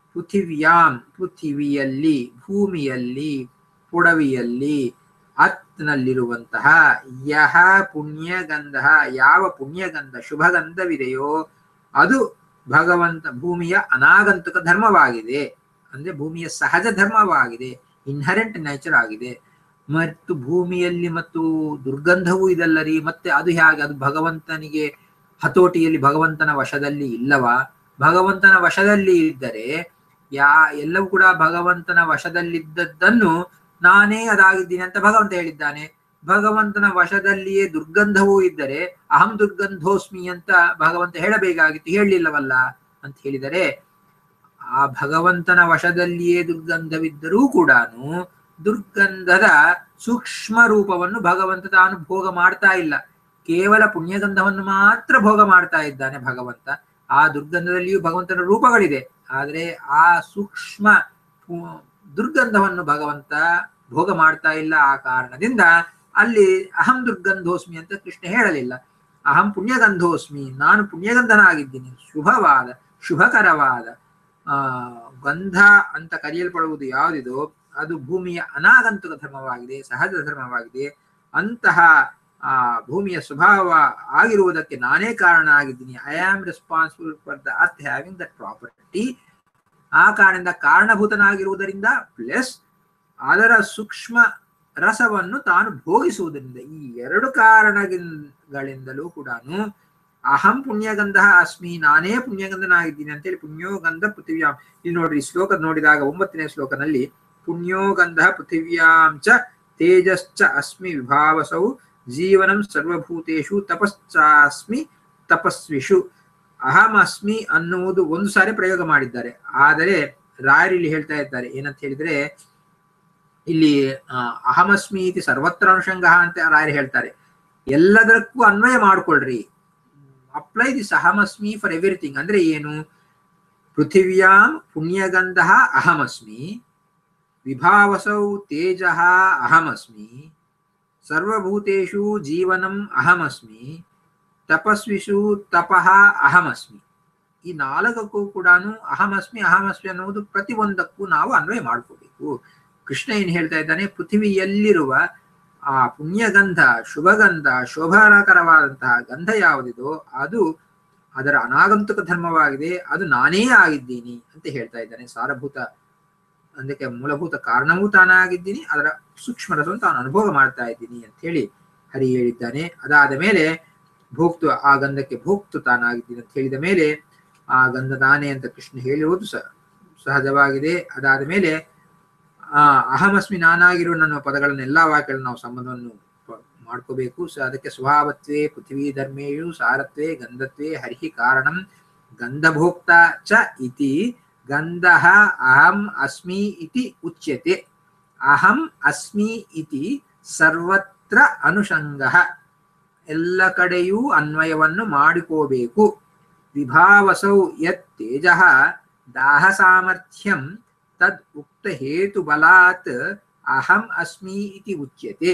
ಪೃಥಿವ್ಯಾಂ ಪೃಥಿವಿಯಲ್ಲಿ ಭೂಮಿಯಲ್ಲಿ ಪುಡವಿಯಲ್ಲಿ ಅತ್ತ ಜಗತ್ತಿನಲ್ಲಿರುವಂತಹ ಯಹ ಪುಣ್ಯಗಂಧ ಯಾವ ಪುಣ್ಯಗಂಧ ಶುಭಗಂಧವಿದೆಯೋ ಅದು ಭಗವಂತ ಭೂಮಿಯ ಅನಾಗಂತುಕ ಧರ್ಮವಾಗಿದೆ ಅಂದ್ರೆ ಭೂಮಿಯ ಸಹಜ ಧರ್ಮವಾಗಿದೆ ಇನ್ಹರೆಂಟ್ ನೇಚರ್ ಆಗಿದೆ ಮತ್ತು ಭೂಮಿಯಲ್ಲಿ ಮತ್ತು ದುರ್ಗಂಧವೂ ಇದಲ್ಲರಿ ಮತ್ತೆ ಅದು ಹೇಗೆ ಅದು ಭಗವಂತನಿಗೆ ಹತೋಟಿಯಲ್ಲಿ ಭಗವಂತನ ವಶದಲ್ಲಿ ಇಲ್ಲವಾ ಭಗವಂತನ ವಶದಲ್ಲಿ ಇದ್ದರೆ ಯಾ ಎಲ್ಲವೂ ಕೂಡ ಭಗವಂತನ ವಶದಲ್ಲಿದ್ದದ್ದನ್ನು ನಾನೇ ಅದಾಗಿದ್ದೀನಿ ಅಂತ ಭಗವಂತ ಹೇಳಿದ್ದಾನೆ ಭಗವಂತನ ವಶದಲ್ಲಿಯೇ ದುರ್ಗಂಧವೂ ಇದ್ದರೆ ಅಹಂ ದುರ್ಗಂಧೋಸ್ಮಿ ಅಂತ ಭಗವಂತ ಹೇಳಬೇಕಾಗಿತ್ತು ಹೇಳಲಿಲ್ಲವಲ್ಲ ಅಂತ ಹೇಳಿದರೆ ಆ ಭಗವಂತನ ವಶದಲ್ಲಿಯೇ ದುರ್ಗಂಧವಿದ್ದರೂ ಕೂಡ ದುರ್ಗಂಧದ ಸೂಕ್ಷ್ಮ ರೂಪವನ್ನು ಭಗವಂತ ತಾನು ಭೋಗ ಮಾಡ್ತಾ ಇಲ್ಲ ಕೇವಲ ಪುಣ್ಯಗಂಧವನ್ನು ಮಾತ್ರ ಭೋಗ ಮಾಡ್ತಾ ಇದ್ದಾನೆ ಭಗವಂತ ಆ ದುರ್ಗಂಧದಲ್ಲಿಯೂ ಭಗವಂತನ ರೂಪಗಳಿದೆ ಆದರೆ ಆ ಸೂಕ್ಷ್ಮ ಪು- ದುರ್ಗಂಧವನ್ನು ಭಗವಂತ ಭೋಗ ಮಾಡ್ತಾ ಇಲ್ಲ ಆ ಕಾರಣದಿಂದ ಅಲ್ಲಿ ಅಹಂ ದುರ್ಗಂಧೋಸ್ಮಿ ಅಂತ ಕೃಷ್ಣ ಹೇಳಲಿಲ್ಲ ಅಹಂ ಪುಣ್ಯಗಂಧೋಸ್ಮಿ ನಾನು ಪುಣ್ಯಗಂಧನಾಗಿದ್ದೀನಿ ಶುಭವಾದ ಶುಭಕರವಾದ ಆ ಗಂಧ ಅಂತ ಕರೆಯಲ್ಪಡುವುದು ಯಾವುದಿದೋ ಅದು ಭೂಮಿಯ ಅನಾಗಂತುಕ ಧರ್ಮವಾಗಿದೆ ಸಹಜ ಧರ್ಮವಾಗಿದೆ ಅಂತಹ ಆ ಭೂಮಿಯ ಸ್ವಭಾವ ಆಗಿರುವುದಕ್ಕೆ ನಾನೇ ಕಾರಣ ಆಗಿದ್ದೀನಿ I am responsible for the earth having that property ಆ ಕಾರಣದಿಂದ ಕಾರಣಭೂತನಾಗಿರುವುದರಿಂದ ಪ್ಲಸ್ ಅದರ ಸೂಕ್ಷ್ಮ ರಸವನ್ನು ತಾನು ಭೋಗಿಸುವುದರಿಂದ ಈ ಎರಡು ಕಾರಣಗಳಿಂದಲೂ ಕೂಡ ಅಹಂ ಪುಣ್ಯಗಂಧ ಅಸ್ಮಿ ನಾನೇ ಪುಣ್ಯಗಂಧನಾಗಿದ್ದೀನಿ ಅಂತೇಳಿ ಪುಣ್ಯೋಗಂಧ ಪೃಥಿವ್ಯಾಂ ಇಲ್ಲಿ ನೋಡ್ರಿ ಈ ಶ್ಲೋಕ ನೋಡಿದಾಗ ಒಂಬತ್ತನೇ ಶ್ಲೋಕನಲ್ಲಿ ಪುಣ್ಯೋಗಂಧ ಪೃಥಿವ್ಯಾಂ ಚ ತೇಜಶ್ಚ ಅಸ್ಮಿ ವಿಭಾವಸೌ ಜೀವನಂ ಸರ್ವಭೂತೇಷು ತಪಶ್ಚಾಸ್ಮಿ ತಪಸ್ವಿಷು ಅಹಂ ಅಸ್ಮಿ ಅನ್ನುವುದು ಒಂದು ಸಾರಿ ಪ್ರಯೋಗ ಮಾಡಿದ್ದಾರೆ ಆದರೆ ರಾಯರು ಇಲ್ಲಿ ಹೇಳ್ತಾ ಇದ್ದಾರೆ ಏನಂತ ಹೇಳಿದ್ರೆ ಇಲ್ಲಿ ಆ, ಅಹಮಸ್ಮಿ ಇತಿ ಸರ್ವತ್ರ ಅನುಷಂಗ ಅಂತ ರಾಯರು ಹೇಳ್ತಾರೆ ಎಲ್ಲದಕ್ಕೂ ಅನ್ವಯ ಮಾಡ್ಕೊಳ್ರಿ ಅಪ್ಲೈ ದಿಸ್ ಅಹಮಸ್ಮಿ ಫಾರ್ ಎವ್ರಿಥಿಂಗ್ ಅಂದ್ರೆ ಏನು ಪೃಥಿವ್ಯಾಂ ಪುಣ್ಯಗಂಧ ಅಹಮಸ್ಮಿ ವಿಭಾವಸೌ ತೇಜ ಅಹಮಸ್ಮಿ ಸರ್ವಭೂತೇಷು ಜೀವನಂ ಅಹಮಸ್ಮಿ ತಪಸ್ವಿಷು ತಪಃ ಅಹಮಸ್ಮಿ ಈ ನಾಲ್ಕಕ್ಕೂ ಕೂಡ ಅಹಮಸ್ಮಿ ಅಹಮಸ್ಮಿ ಅನ್ನುವುದು ಪ್ರತಿ ಒಂದಕ್ಕೂ ನಾವು ಅನ್ವಯ ಮಾಡ್ಕೋಬೇಕು ಕೃಷ್ಣ ಏನ್ ಹೇಳ್ತಾ ಇದ್ದಾನೆ ಪೃಥಿವಿಯಲ್ಲಿರುವ ಆ ಪುಣ್ಯಗಂಧ ಶುಭಗಂಧ ಶೋಭಾಕರವಾದಂತಹ ಗಂಧ ಯಾವುದಿದೋ ಅದು ಅದರ ಅನಾಗಂತುಕ ಧರ್ಮವಾಗಿದೆ ಅದು ನಾನೇ ಆಗಿದ್ದೀನಿ ಅಂತ ಹೇಳ್ತಾ ಇದ್ದಾನೆ ಸಾರಭೂತ ಅದಕ್ಕೆ ಮೂಲಭೂತ ಕಾರಣವೂ ತಾನಾಗಿದ್ದೀನಿ ಅದರ ಸೂಕ್ಷ್ಮ ರಸವನ್ನು ತಾನು ಅನುಭವ ಮಾಡ್ತಾ ಇದ್ದೀನಿ ಅಂತ ಹೇಳಿ ಹರಿ ಹೇಳಿದ್ದಾನೆ ಅದಾದ ಮೇಲೆ ಭೋಕ್ತು ಆ ಗಂಧಕ್ಕೆ ಭೋಕ್ತು ತಾನಾಗಿದ್ದೀನಿ ಅಂತ ಹೇಳಿದ ಮೇಲೆ ಆ ಗಂಧ ತಾನೇ ಅಂತ ಕೃಷ್ಣ ಹೇಳಿರುವುದು ಸ ಸಹಜವಾಗಿದೆ ಅದಾದ ಮೇಲೆ ಆ ಅಹಮಸ್ಮಿ ನಾನಾಗಿರುವ ನನ್ನ ಪದಗಳನ್ನು ಎಲ್ಲಾ ವಾಕ್ಯಗಳನ್ನು ನಾವು ಸಂಬಂಧವನ್ನು ಪ- ಮಾಡ್ಕೋಬೇಕು ಸೊ ಅದಕ್ಕೆ ಸ್ವಭಾವತ್ವೇ ಪೃಥ್ವಿ ಧರ್ಮೇಯು ಸಾರತ್ವೇ ಗಂಧತ್ವೇ ಹರಿಹಿ ಕಾರಣಂ ಗಂಧಭೋಕ್ತ ಚ ಇತಿ ಗಂಧ ಅಹಂ ಅಸ್ಮಿ ಇತಿ ಉಚ್ಯತೆ ಅಹಂ ಅಸ್ಮಿ ಇತಿ ಸರ್ವತ್ರ ಅನುಷಂಗ ಎಲ್ಲ ಕಡೆಯೂ ಅನ್ವಯವನ್ನು ಮಾಡಿಕೋಬೇಕು ವಿಭಾವಸೌ ಯತ್ ತೇಜ ದಾಹ ಸಾಮರ್ಥ್ಯಂ ತದ್ ಉಕ್ತ ಹೇತು ಬಲಾತ್ ಅಹಂ ಅಸ್ಮಿ ಇತಿ ಉಚ್ಯತೆ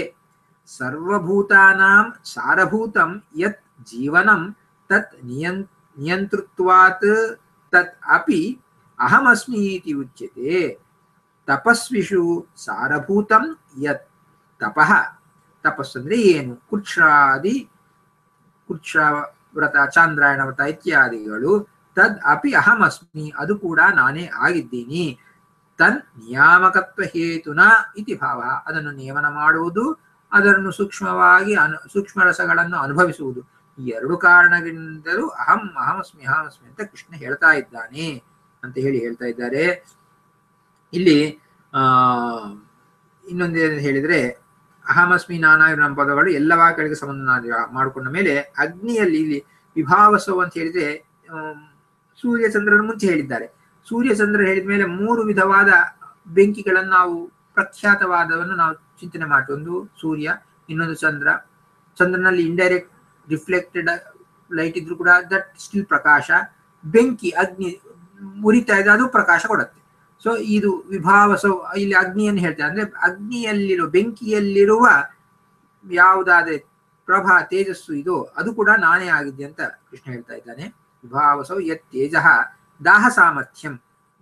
ಸರ್ವಭೂತಾನಾಂ ಸಾರಭೂತಂ ಯತ್ ಜೀವನಂ ತತ್ ನಿಯಂ ನಿಯಂತೃತ್ವಾತ್ ತತ್ ಅಪಿ ಅಹಮಸ್ಮಿ ಇತಿ ಉಚ್ಯತೆ ತಪಸ್ವಿಷು ಸಾರಭೂತಂ ಯತ್ ತಪಃ ತಪಸ್ಸಂದ್ರೆ ಏನು ಕುಕ್ಷಾದಿ ಕುಕ್ಷ ವ್ರತ ಚಾಂದ್ರಾಯಣ ವ್ರತ ಇತ್ಯಾದಿಗಳು ತದ್ ಅಪಿ ಅಹಮಸ್ಮಿ ಅದು ಕೂಡ ನಾನೇ ಆಗಿದ್ದೀನಿ ತನ್ ನಿಯಾಮಕತ್ವ ಹೇತುನ ಇತಿ ಭಾವ ಅದನ್ನು ನಿಯಮನ ಮಾಡುವುದು ಅದನ್ನು ಸೂಕ್ಷ್ಮವಾಗಿ ಅನು ಸೂಕ್ಷ್ಮ ರಸಗಳನ್ನು ಅನುಭವಿಸುವುದು ಈ ಎರಡು ಕಾರಣಗಳಿಂದಲೂ ಅಹಂ ಅಹಮಸ್ಮಿ ಅಹಮಸ್ಮಿ ಅಂತ ಕೃಷ್ಣ ಹೇಳ್ತಾ ಇದ್ದಾನೆ ಅಂತ ಹೇಳಿ ಹೇಳ್ತಾ ಇದ್ದಾರೆ ಇಲ್ಲಿ ಆ ಇನ್ನೊಂದೇನು ಹೇಳಿದ್ರೆ ಅಹಮಸ್ಮಿ ನಾನಾಗಿ ನಮ್ಮ ಪದಗಳು ಎಲ್ಲ ವಾಕ್ಯಗಳಿಗೆ ಸಂಬಂಧ ಮಾಡಿಕೊಂಡ ಮೇಲೆ ಅಗ್ನಿಯಲ್ಲಿ ಇಲ್ಲಿ ವಿಭಾವಸವು ಅಂತ ಹೇಳಿದ್ರೆ ಆಮ್, ಸೂರ್ಯ ಚಂದ್ರನ ಮುಂಚೆ ಹೇಳಿದ್ದಾರೆ ಸೂರ್ಯ ಚಂದ್ರ ಹೇಳಿದ ಮೇಲೆ ಮೂರು ವಿಧವಾದ ಬೆಂಕಿಗಳನ್ನು ನಾವು ಪ್ರಖ್ಯಾತವಾದವನ್ನು ನಾವು ಚಿಂತನೆ ಮಾಡ್ತೀವಿ ಒಂದು ಸೂರ್ಯ ಇನ್ನೊಂದು ಚಂದ್ರ ಚಂದ್ರನಲ್ಲಿ ಇಂಡೈರೆಕ್ಟ್ ರಿಫ್ಲೆಕ್ಟೆಡ್ ಲೈಟ್ ಇದ್ರೂ ಕೂಡ ದಟ್ ಸ್ಟಿಲ್ ಪ್ರಕಾಶ ಬೆಂಕಿ ಅಗ್ನಿ ಉರಿತಾ ಇದೆ ಅದು ಪ್ರಕಾಶ ಕೊಡುತ್ತೆ ಸೊ ಇದು ವಿಭಾವಸ ಇಲ್ಲಿ ಅಗ್ನಿಯನ್ನು ಹೇಳ್ತಾರೆ ಅಂದ್ರೆ ಅಗ್ನಿಯಲ್ಲಿರುವ ಬೆಂಕಿಯಲ್ಲಿರುವ ಯಾವುದಾದ್ರೆ ಪ್ರಭಾ ತೇಜಸ್ಸು ಇದೋ ಅದು ಕೂಡ ನಾನೇ ಆಗಿದ್ದೆ ಅಂತ ಕೃಷ್ಣ ಹೇಳ್ತಾ ಇದ್ದಾನೆ ವಿಭಾವಸೌ ಯತ್ ತೇಜ ದಾಹ ಸಾಮರ್ಥ್ಯಂ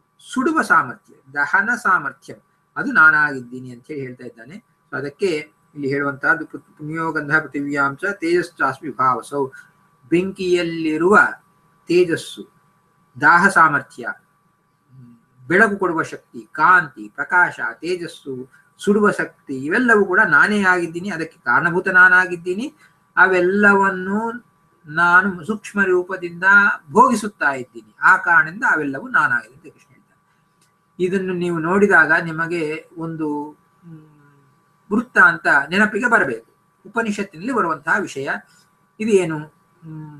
ಸುಡುವ ಸಾಮರ್ಥ್ಯ ದಹನ ಸಾಮರ್ಥ್ಯಂ ಅದು ನಾನಾಗಿದ್ದೀನಿ ಅಂತ ಹೇಳಿ ಹೇಳ್ತಾ ಇದ್ದಾನೆ ಸೊ ಅದಕ್ಕೆ ಇಲ್ಲಿ ಹೇಳುವಂತಹದ್ದು ಪು- ಪುಣ್ಯೋಗಂಧ ಪೃಥಿವ್ಯಾಂಶ ತೇಜಶ್ಚಾಸ್ಮಿ ಭಾವಸೌ ಬೆಂಕಿಯಲ್ಲಿರುವ ತೇಜಸ್ಸು ದಾಹ ಸಾಮರ್ಥ್ಯ ಹ್ಮ್, ಬೆಳಕು ಕೊಡುವ ಶಕ್ತಿ ಕಾಂತಿ ಪ್ರಕಾಶ ತೇಜಸ್ಸು ಸುಡುವ ಶಕ್ತಿ ಇವೆಲ್ಲವೂ ಕೂಡ ನಾನೇ ಆಗಿದ್ದೀನಿ ಅದಕ್ಕೆ ಕಾರಣಭೂತ ನಾನಾಗಿದ್ದೀನಿ ಅವೆಲ್ಲವನ್ನು ನಾನು ಸೂಕ್ಷ್ಮ ರೂಪದಿಂದ ಭೋಗಿಸುತ್ತಾ ಇದ್ದೀನಿ ಆ ಕಾರಣದಿಂದ ಅವೆಲ್ಲವೂ ನಾನಾಗಿದೆ ಅಂತ ಕೃಷ್ಣ ಹೇಳ್ತಾನೆ ಇದನ್ನು ನೀವು ನೋಡಿದಾಗ ನಿಮಗೆ ಒಂದು ಮ್, ವೃತ್ತ ಅಂತ ನೆನಪಿಗೆ ಬರಬೇಕು ಉಪನಿಷತ್ತಿನಲ್ಲಿ ಬರುವಂತಹ ವಿಷಯ ಇದು ಏನು ಮ್,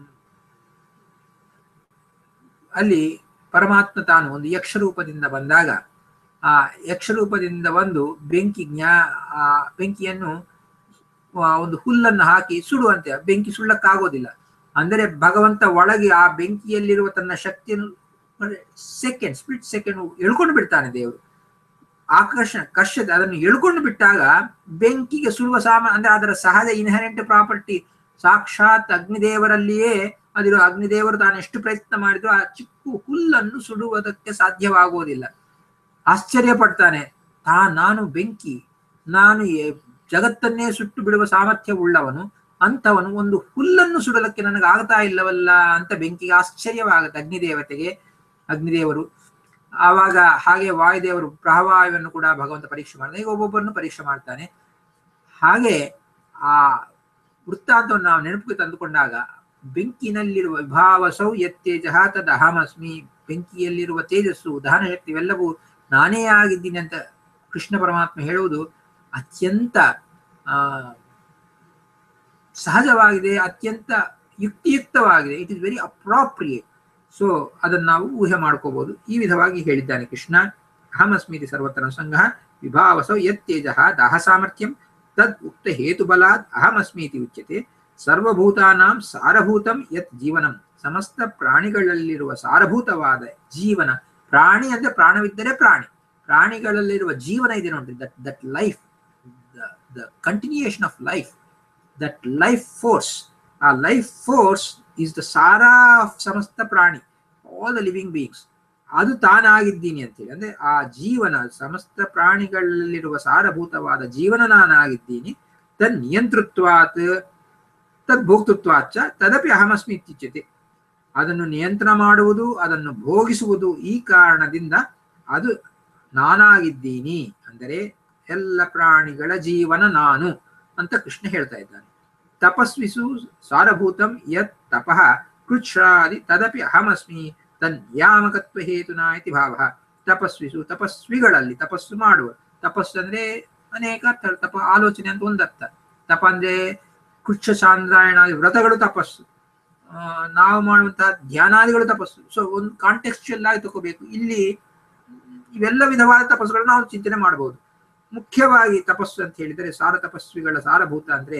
ಅಲ್ಲಿ ಪರಮಾತ್ಮ ತಾನು ಒಂದು ಯಕ್ಷ ರೂಪದಿಂದ ಬಂದಾಗ ಆ ಯಕ್ಷ ರೂಪದಿಂದ ಬಂದು ಬೆಂಕಿ ಜ್ಞಾ ಆ ಬೆಂಕಿಯನ್ನು ಆ ಒಂದು ಹುಲ್ಲನ್ನು ಹಾಕಿ ಸುಡುವಂತೆ ಬೆಂಕಿ ಸುಳ್ಳಕ್ಕಾಗೋದಿಲ್ಲ ಅಂದರೆ ಭಗವಂತ ಒಳಗೆ ಆ ಬೆಂಕಿಯಲ್ಲಿರುವ ತನ್ನ ಶಕ್ತಿಯನ್ನು ಸೆಕೆಂಡ್ ಸ್ಪ್ಲಿಟ್ ಸೆಕೆಂಡ್ ಎಳ್ಕೊಂಡು ಬಿಡ್ತಾನೆ ದೇವರು ಆಕರ್ಷಣ ಕರ್ಷದ ಅದನ್ನು ಎಳ್ಕೊಂಡು ಬಿಟ್ಟಾಗ ಬೆಂಕಿಗೆ ಸುಡುವ ಸಾಮ ಅಂದ್ರೆ ಅದರ ಸಹಜ ಇನ್ಹರೆಂಟ್ ಪ್ರಾಪರ್ಟಿ ಸಾಕ್ಷಾತ್ ಅಗ್ನಿದೇವರಲ್ಲಿಯೇ ಅದಿರೋ ಅಗ್ನಿದೇವರು ತಾನು ಎಷ್ಟು ಪ್ರಯತ್ನ ಮಾಡಿದ್ರು ಆ ಚಿಕ್ಕ ಹುಲ್ಲನ್ನು ಸುಡುವುದಕ್ಕೆ ಸಾಧ್ಯವಾಗುವುದಿಲ್ಲ ಆಶ್ಚರ್ಯ ಪಡ್ತಾನೆ ತಾ ನಾನು ಬೆಂಕಿ ನಾನು ಎ- ಜಗತ್ತನ್ನೇ ಸುಟ್ಟು ಬಿಡುವ ಸಾಮರ್ಥ್ಯವುಳ್ಳವನು ಅಂಥವನು ಒಂದು ಹುಲ್ಲನ್ನು ಸುಡಲಕ್ಕೆ ನನಗೆ ಆಗ್ತಾ ಇಲ್ಲವಲ್ಲ ಅಂತ ಬೆಂಕಿಗೆ ಆಶ್ಚರ್ಯವಾಗುತ್ತೆ ಅಗ್ನಿದೇವತೆಗೆ ಅಗ್ನಿದೇವರು ಆವಾಗ ಹಾಗೆ ವಾಯುದೇವರು ಪ್ರಾವಾಯುವನ್ನು ಕೂಡ ಭಗವಂತ ಪರೀಕ್ಷೆ ಮಾಡ್ತಾನೆ ಈಗ ಒಬ್ಬೊಬ್ಬರನ್ನು ಪರೀಕ್ಷೆ ಮಾಡ್ತಾನೆ ಹಾಗೆ ಆ ವೃತ್ತಾಂತವನ್ನು ನಾವು ನೆನಪಿಗೆ ತಂದುಕೊಂಡಾಗ ಬೆಂಕಿನಲ್ಲಿರುವ ವಿಭಾವಸೌ ಯತ್ತೇಜ ತದ ಅಹಮಸ್ಮಿ ಬೆಂಕಿಯಲ್ಲಿರುವ ತೇಜಸ್ಸು ದಹನ ಶಕ್ತಿ ಇವೆಲ್ಲವೂ ನಾನೇ ಆಗಿದ್ದೀನಿ ಅಂತ ಕೃಷ್ಣ ಪರಮಾತ್ಮ ಹೇಳುವುದು ಅತ್ಯಂತ ಆ ಸಹಜವಾಗಿದೆ ಅತ್ಯಂತ ಯುಕ್ತಿಯುಕ್ತವಾಗಿದೆ it is very appropriate so ಅದನ್ನು ನಾವು ಊಹೆ ಮಾಡ್ಕೋಬಹುದು ಈ ವಿಧವಾಗಿ ಹೇಳಿದ್ದಾನೆ ಕೃಷ್ಣ ಅಹಮಸ್ಮೀತಿ ಸರ್ವತ್ರ ಸಂಘ ವಿಭಾವಸೌ ಯತ್ತೇಜ ದಾಹ ಸಾಮರ್ಥ್ಯಂ ತದ್ ಉಕ್ತ ಹೇತುಬಲಾತ್ ಅಹಮಸ್ಮೀತಿ ಉಚ್ಯತೆ ಸರ್ವಭೂತಾನಾಂ ಸಾರಭೂತಂ ಯತ್ ಜೀವನಂ ಸಮಸ್ತ ಪ್ರಾಣಿಗಳಲ್ಲಿರುವ ಸಾರಭೂತವಾದ ಜೀವನ ಪ್ರಾಣಿ ಅಂದ್ರೆ ಪ್ರಾಣವಿದ್ದರೆ ಪ್ರಾಣಿ ಪ್ರಾಣಿಗಳಲ್ಲಿರುವ ಜೀವನ ಇದೆ ನೋಡಿ that that life the continuation of life that life force ಆ ಲೈಫ್ ಫೋರ್ಸ್ ಈಸ್ ದ ಸಾರ ಆಫ್ ಸಮಸ್ತ ಪ್ರಾಣಿ ಆಲ್ ದ ಲಿವಿಂಗ್ ಬೀಯಿಂಗ್ಸ್ ಅದು ತಾನಾಗಿದ್ದೀನಿ ಅಂತೇಳಿ ಅಂದ್ರೆ ಆ ಜೀವನ ಸಮಸ್ತ ಪ್ರಾಣಿಗಳಲ್ಲಿರುವ ಸಾರಭೂತವಾದ ಜೀವನ ನಾನಾಗಿದ್ದೀನಿ ತನ್ ನಿಯಂತೃತ್ವಾತ್ ತದ್ ಭೋಕ್ತೃತ್ವಾಚ ತದಪಿ ಅಹಮಸ್ಮಿ ಇತ್ಯುಚ್ಯತೆ ಅದನ್ನು ನಿಯಂತ್ರಣ ಮಾಡುವುದು ಅದನ್ನು ಭೋಗಿಸುವುದು ಈ ಕಾರಣದಿಂದ ಅದು ನಾನಾಗಿದ್ದೀನಿ ಅಂದರೆ ಎಲ್ಲ ಪ್ರಾಣಿಗಳ ಜೀವನ ನಾನು ಅಂತ ಕೃಷ್ಣ ಹೇಳ್ತಾ ಇದ್ದಾನೆ ತಪಸ್ವಿಸು ಸಾರಭೂತಂ ಯತ್ ತಪಃ ಕೃಚ್ಛ್ರಾದಿ ತದಪಿ ಅಹಮಸ್ಮಿ ತನ್ ಯಾಮಕತ್ವ ಹೇತುನಾ ಇತಿ ಭಾವ ತಪಸ್ವಿಸು ತಪಸ್ವಿಗಳಲ್ಲಿ ತಪಸ್ಸು ಮಾಡುವ ತಪಸ್ಸು ಅಂದ್ರೆ ಅನೇಕ ಅರ್ಥ ತಪ ಆಲೋಚನೆ ಅಂತ ಒಂದರ್ಥ ತಪ ಅಂದ್ರೆ ಕೃಚ್ಛ ಸಾಂದ್ರಾಯಣಾದಿ ವ್ರತಗಳು ತಪಸ್ಸು ಆ, ನಾವು ಮಾಡುವಂತಹ ಧ್ಯಾನಾದಿಗಳು ತಪಸ್ಸು ಸೊ ಒಂದು ಕಾಂಟೆಕ್ಸ್ಚುಯಲ್ ಆಗಿ ತಗೋಬೇಕು ಇಲ್ಲಿ ಇವೆಲ್ಲ ವಿಧವಾದ ತಪಸ್ಸುಗಳನ್ನ ನಾವು ಚಿಂತನೆ ಮಾಡಬಹುದು ಮುಖ್ಯವಾಗಿ ತಪಸ್ಸು ಅಂತ ಹೇಳಿದರೆ ಸಾರ ತಪಸ್ವಿಗಳ ಸಾರಭೂತ ಅಂದ್ರೆ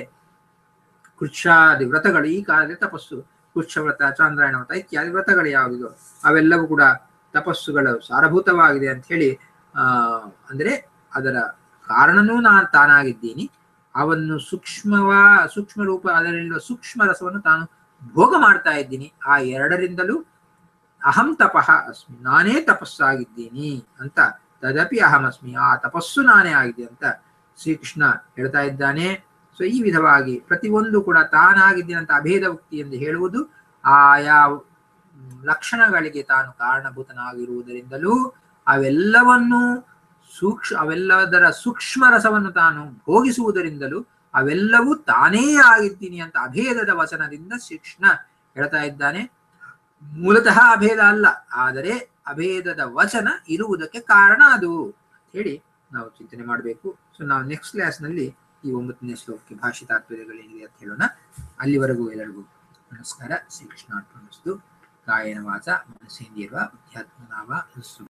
ಕೃಚ್ಛಾದಿ ವ್ರತಗಳು ಈ ಕಾಲದಲ್ಲಿ ತಪಸ್ಸು ಕೃಚ್ಛ ವ್ರತ ಚಾಂದ್ರಾಯಣ ವ್ರತ ಇತ್ಯಾದಿ ವ್ರತಗಳು ಯಾವುದಿದೋ ಅವೆಲ್ಲವೂ ಕೂಡ ತಪಸ್ಸುಗಳು ಸಾರಭೂತವಾಗಿದೆ ಅಂತ ಹೇಳಿ ಆ ಅಂದ್ರೆ ಅದರ ಕಾರಣನೂ ನಾನು ತಾನಾಗಿದ್ದೀನಿ ಅವನ್ನು ಸೂಕ್ಷ್ಮವ ಸೂಕ್ಷ್ಮ ರೂಪ ಅದರಲ್ಲಿರುವ ಸೂಕ್ಷ್ಮ ರಸವನ್ನು ತಾನು ಭೋಗ ಮಾಡ್ತಾ ಇದ್ದೀನಿ ಆ ಎರಡರಿಂದಲೂ ಅಹಂ ತಪಃ ಅಸ್ಮಿ ನಾನೇ ತಪಸ್ಸಾಗಿದ್ದೀನಿ ಅಂತ ತದಪಿ ಅಹಮಸ್ಮಿ ಆ ತಪಸ್ಸು ನಾನೇ ಆಗಿದೆ ಅಂತ ಶ್ರೀಕೃಷ್ಣ ಹೇಳ್ತಾ ಇದ್ದಾನೆ ಸೊ ಈ ವಿಧವಾಗಿ ಪ್ರತಿಯೊಂದು ಕೂಡ ತಾನಾಗಿದ್ದೀನಿ ಅಂತ ಅಭೇದ ಉಕ್ತಿ ಎಂದು ಹೇಳುವುದು ಆಯಾ ಮ್, ಲಕ್ಷಣಗಳಿಗೆ ತಾನು ಕಾರಣಭೂತನಾಗಿರುವುದರಿಂದಲೂ ಅವೆಲ್ಲವನ್ನು ಸೂಕ್ಷ್ಮ ಅವೆಲ್ಲದರ ಸೂಕ್ಷ್ಮ ರಸವನ್ನು ತಾನು ಭೋಗಿಸುವುದರಿಂದಲೂ ಅವೆಲ್ಲವೂ ತಾನೇ ಆಗಿದ್ದೀನಿ ಅಂತ ಅಭೇದದ ವಚನದಿಂದ ಶ್ರೀಕೃಷ್ಣ ಹೇಳ್ತಾ ಇದ್ದಾನೆ ಮೂಲತಃ ಅಭೇದ ಅಲ್ಲ ಆದರೆ ಅಭೇದದ ವಚನ ಇರುವುದಕ್ಕೆ ಕಾರಣ ಅದು ಅಂತ ಹೇಳಿ ನಾವು ಚಿಂತನೆ ಮಾಡಬೇಕು ಸೊ ನಾವು ನೆಕ್ಸ್ಟ್ ಕ್ಲಾಸ್ನಲ್ಲಿ ಈ ಒಂಬತ್ತನೇ ಶ್ಲೋಕಕ್ಕೆ ಭಾಷೆ ತಾತ್ಪರ್ಯಗಳೇನಿದೆ ಅಂತ ಹೇಳೋಣ ಅಲ್ಲಿವರೆಗೂ ಎಲ್ಲರಿಗೂ ನಮಸ್ಕಾರ ಶ್ರೀಕೃಷ್ಣ ಅರ್ಪಣಿಸಿದು ಕಾಯನ ವಾಚ ಮನಸ್ಸೇಂದಿರುವ ಅಧ್ಯಾತ್ಮ ನಾಮ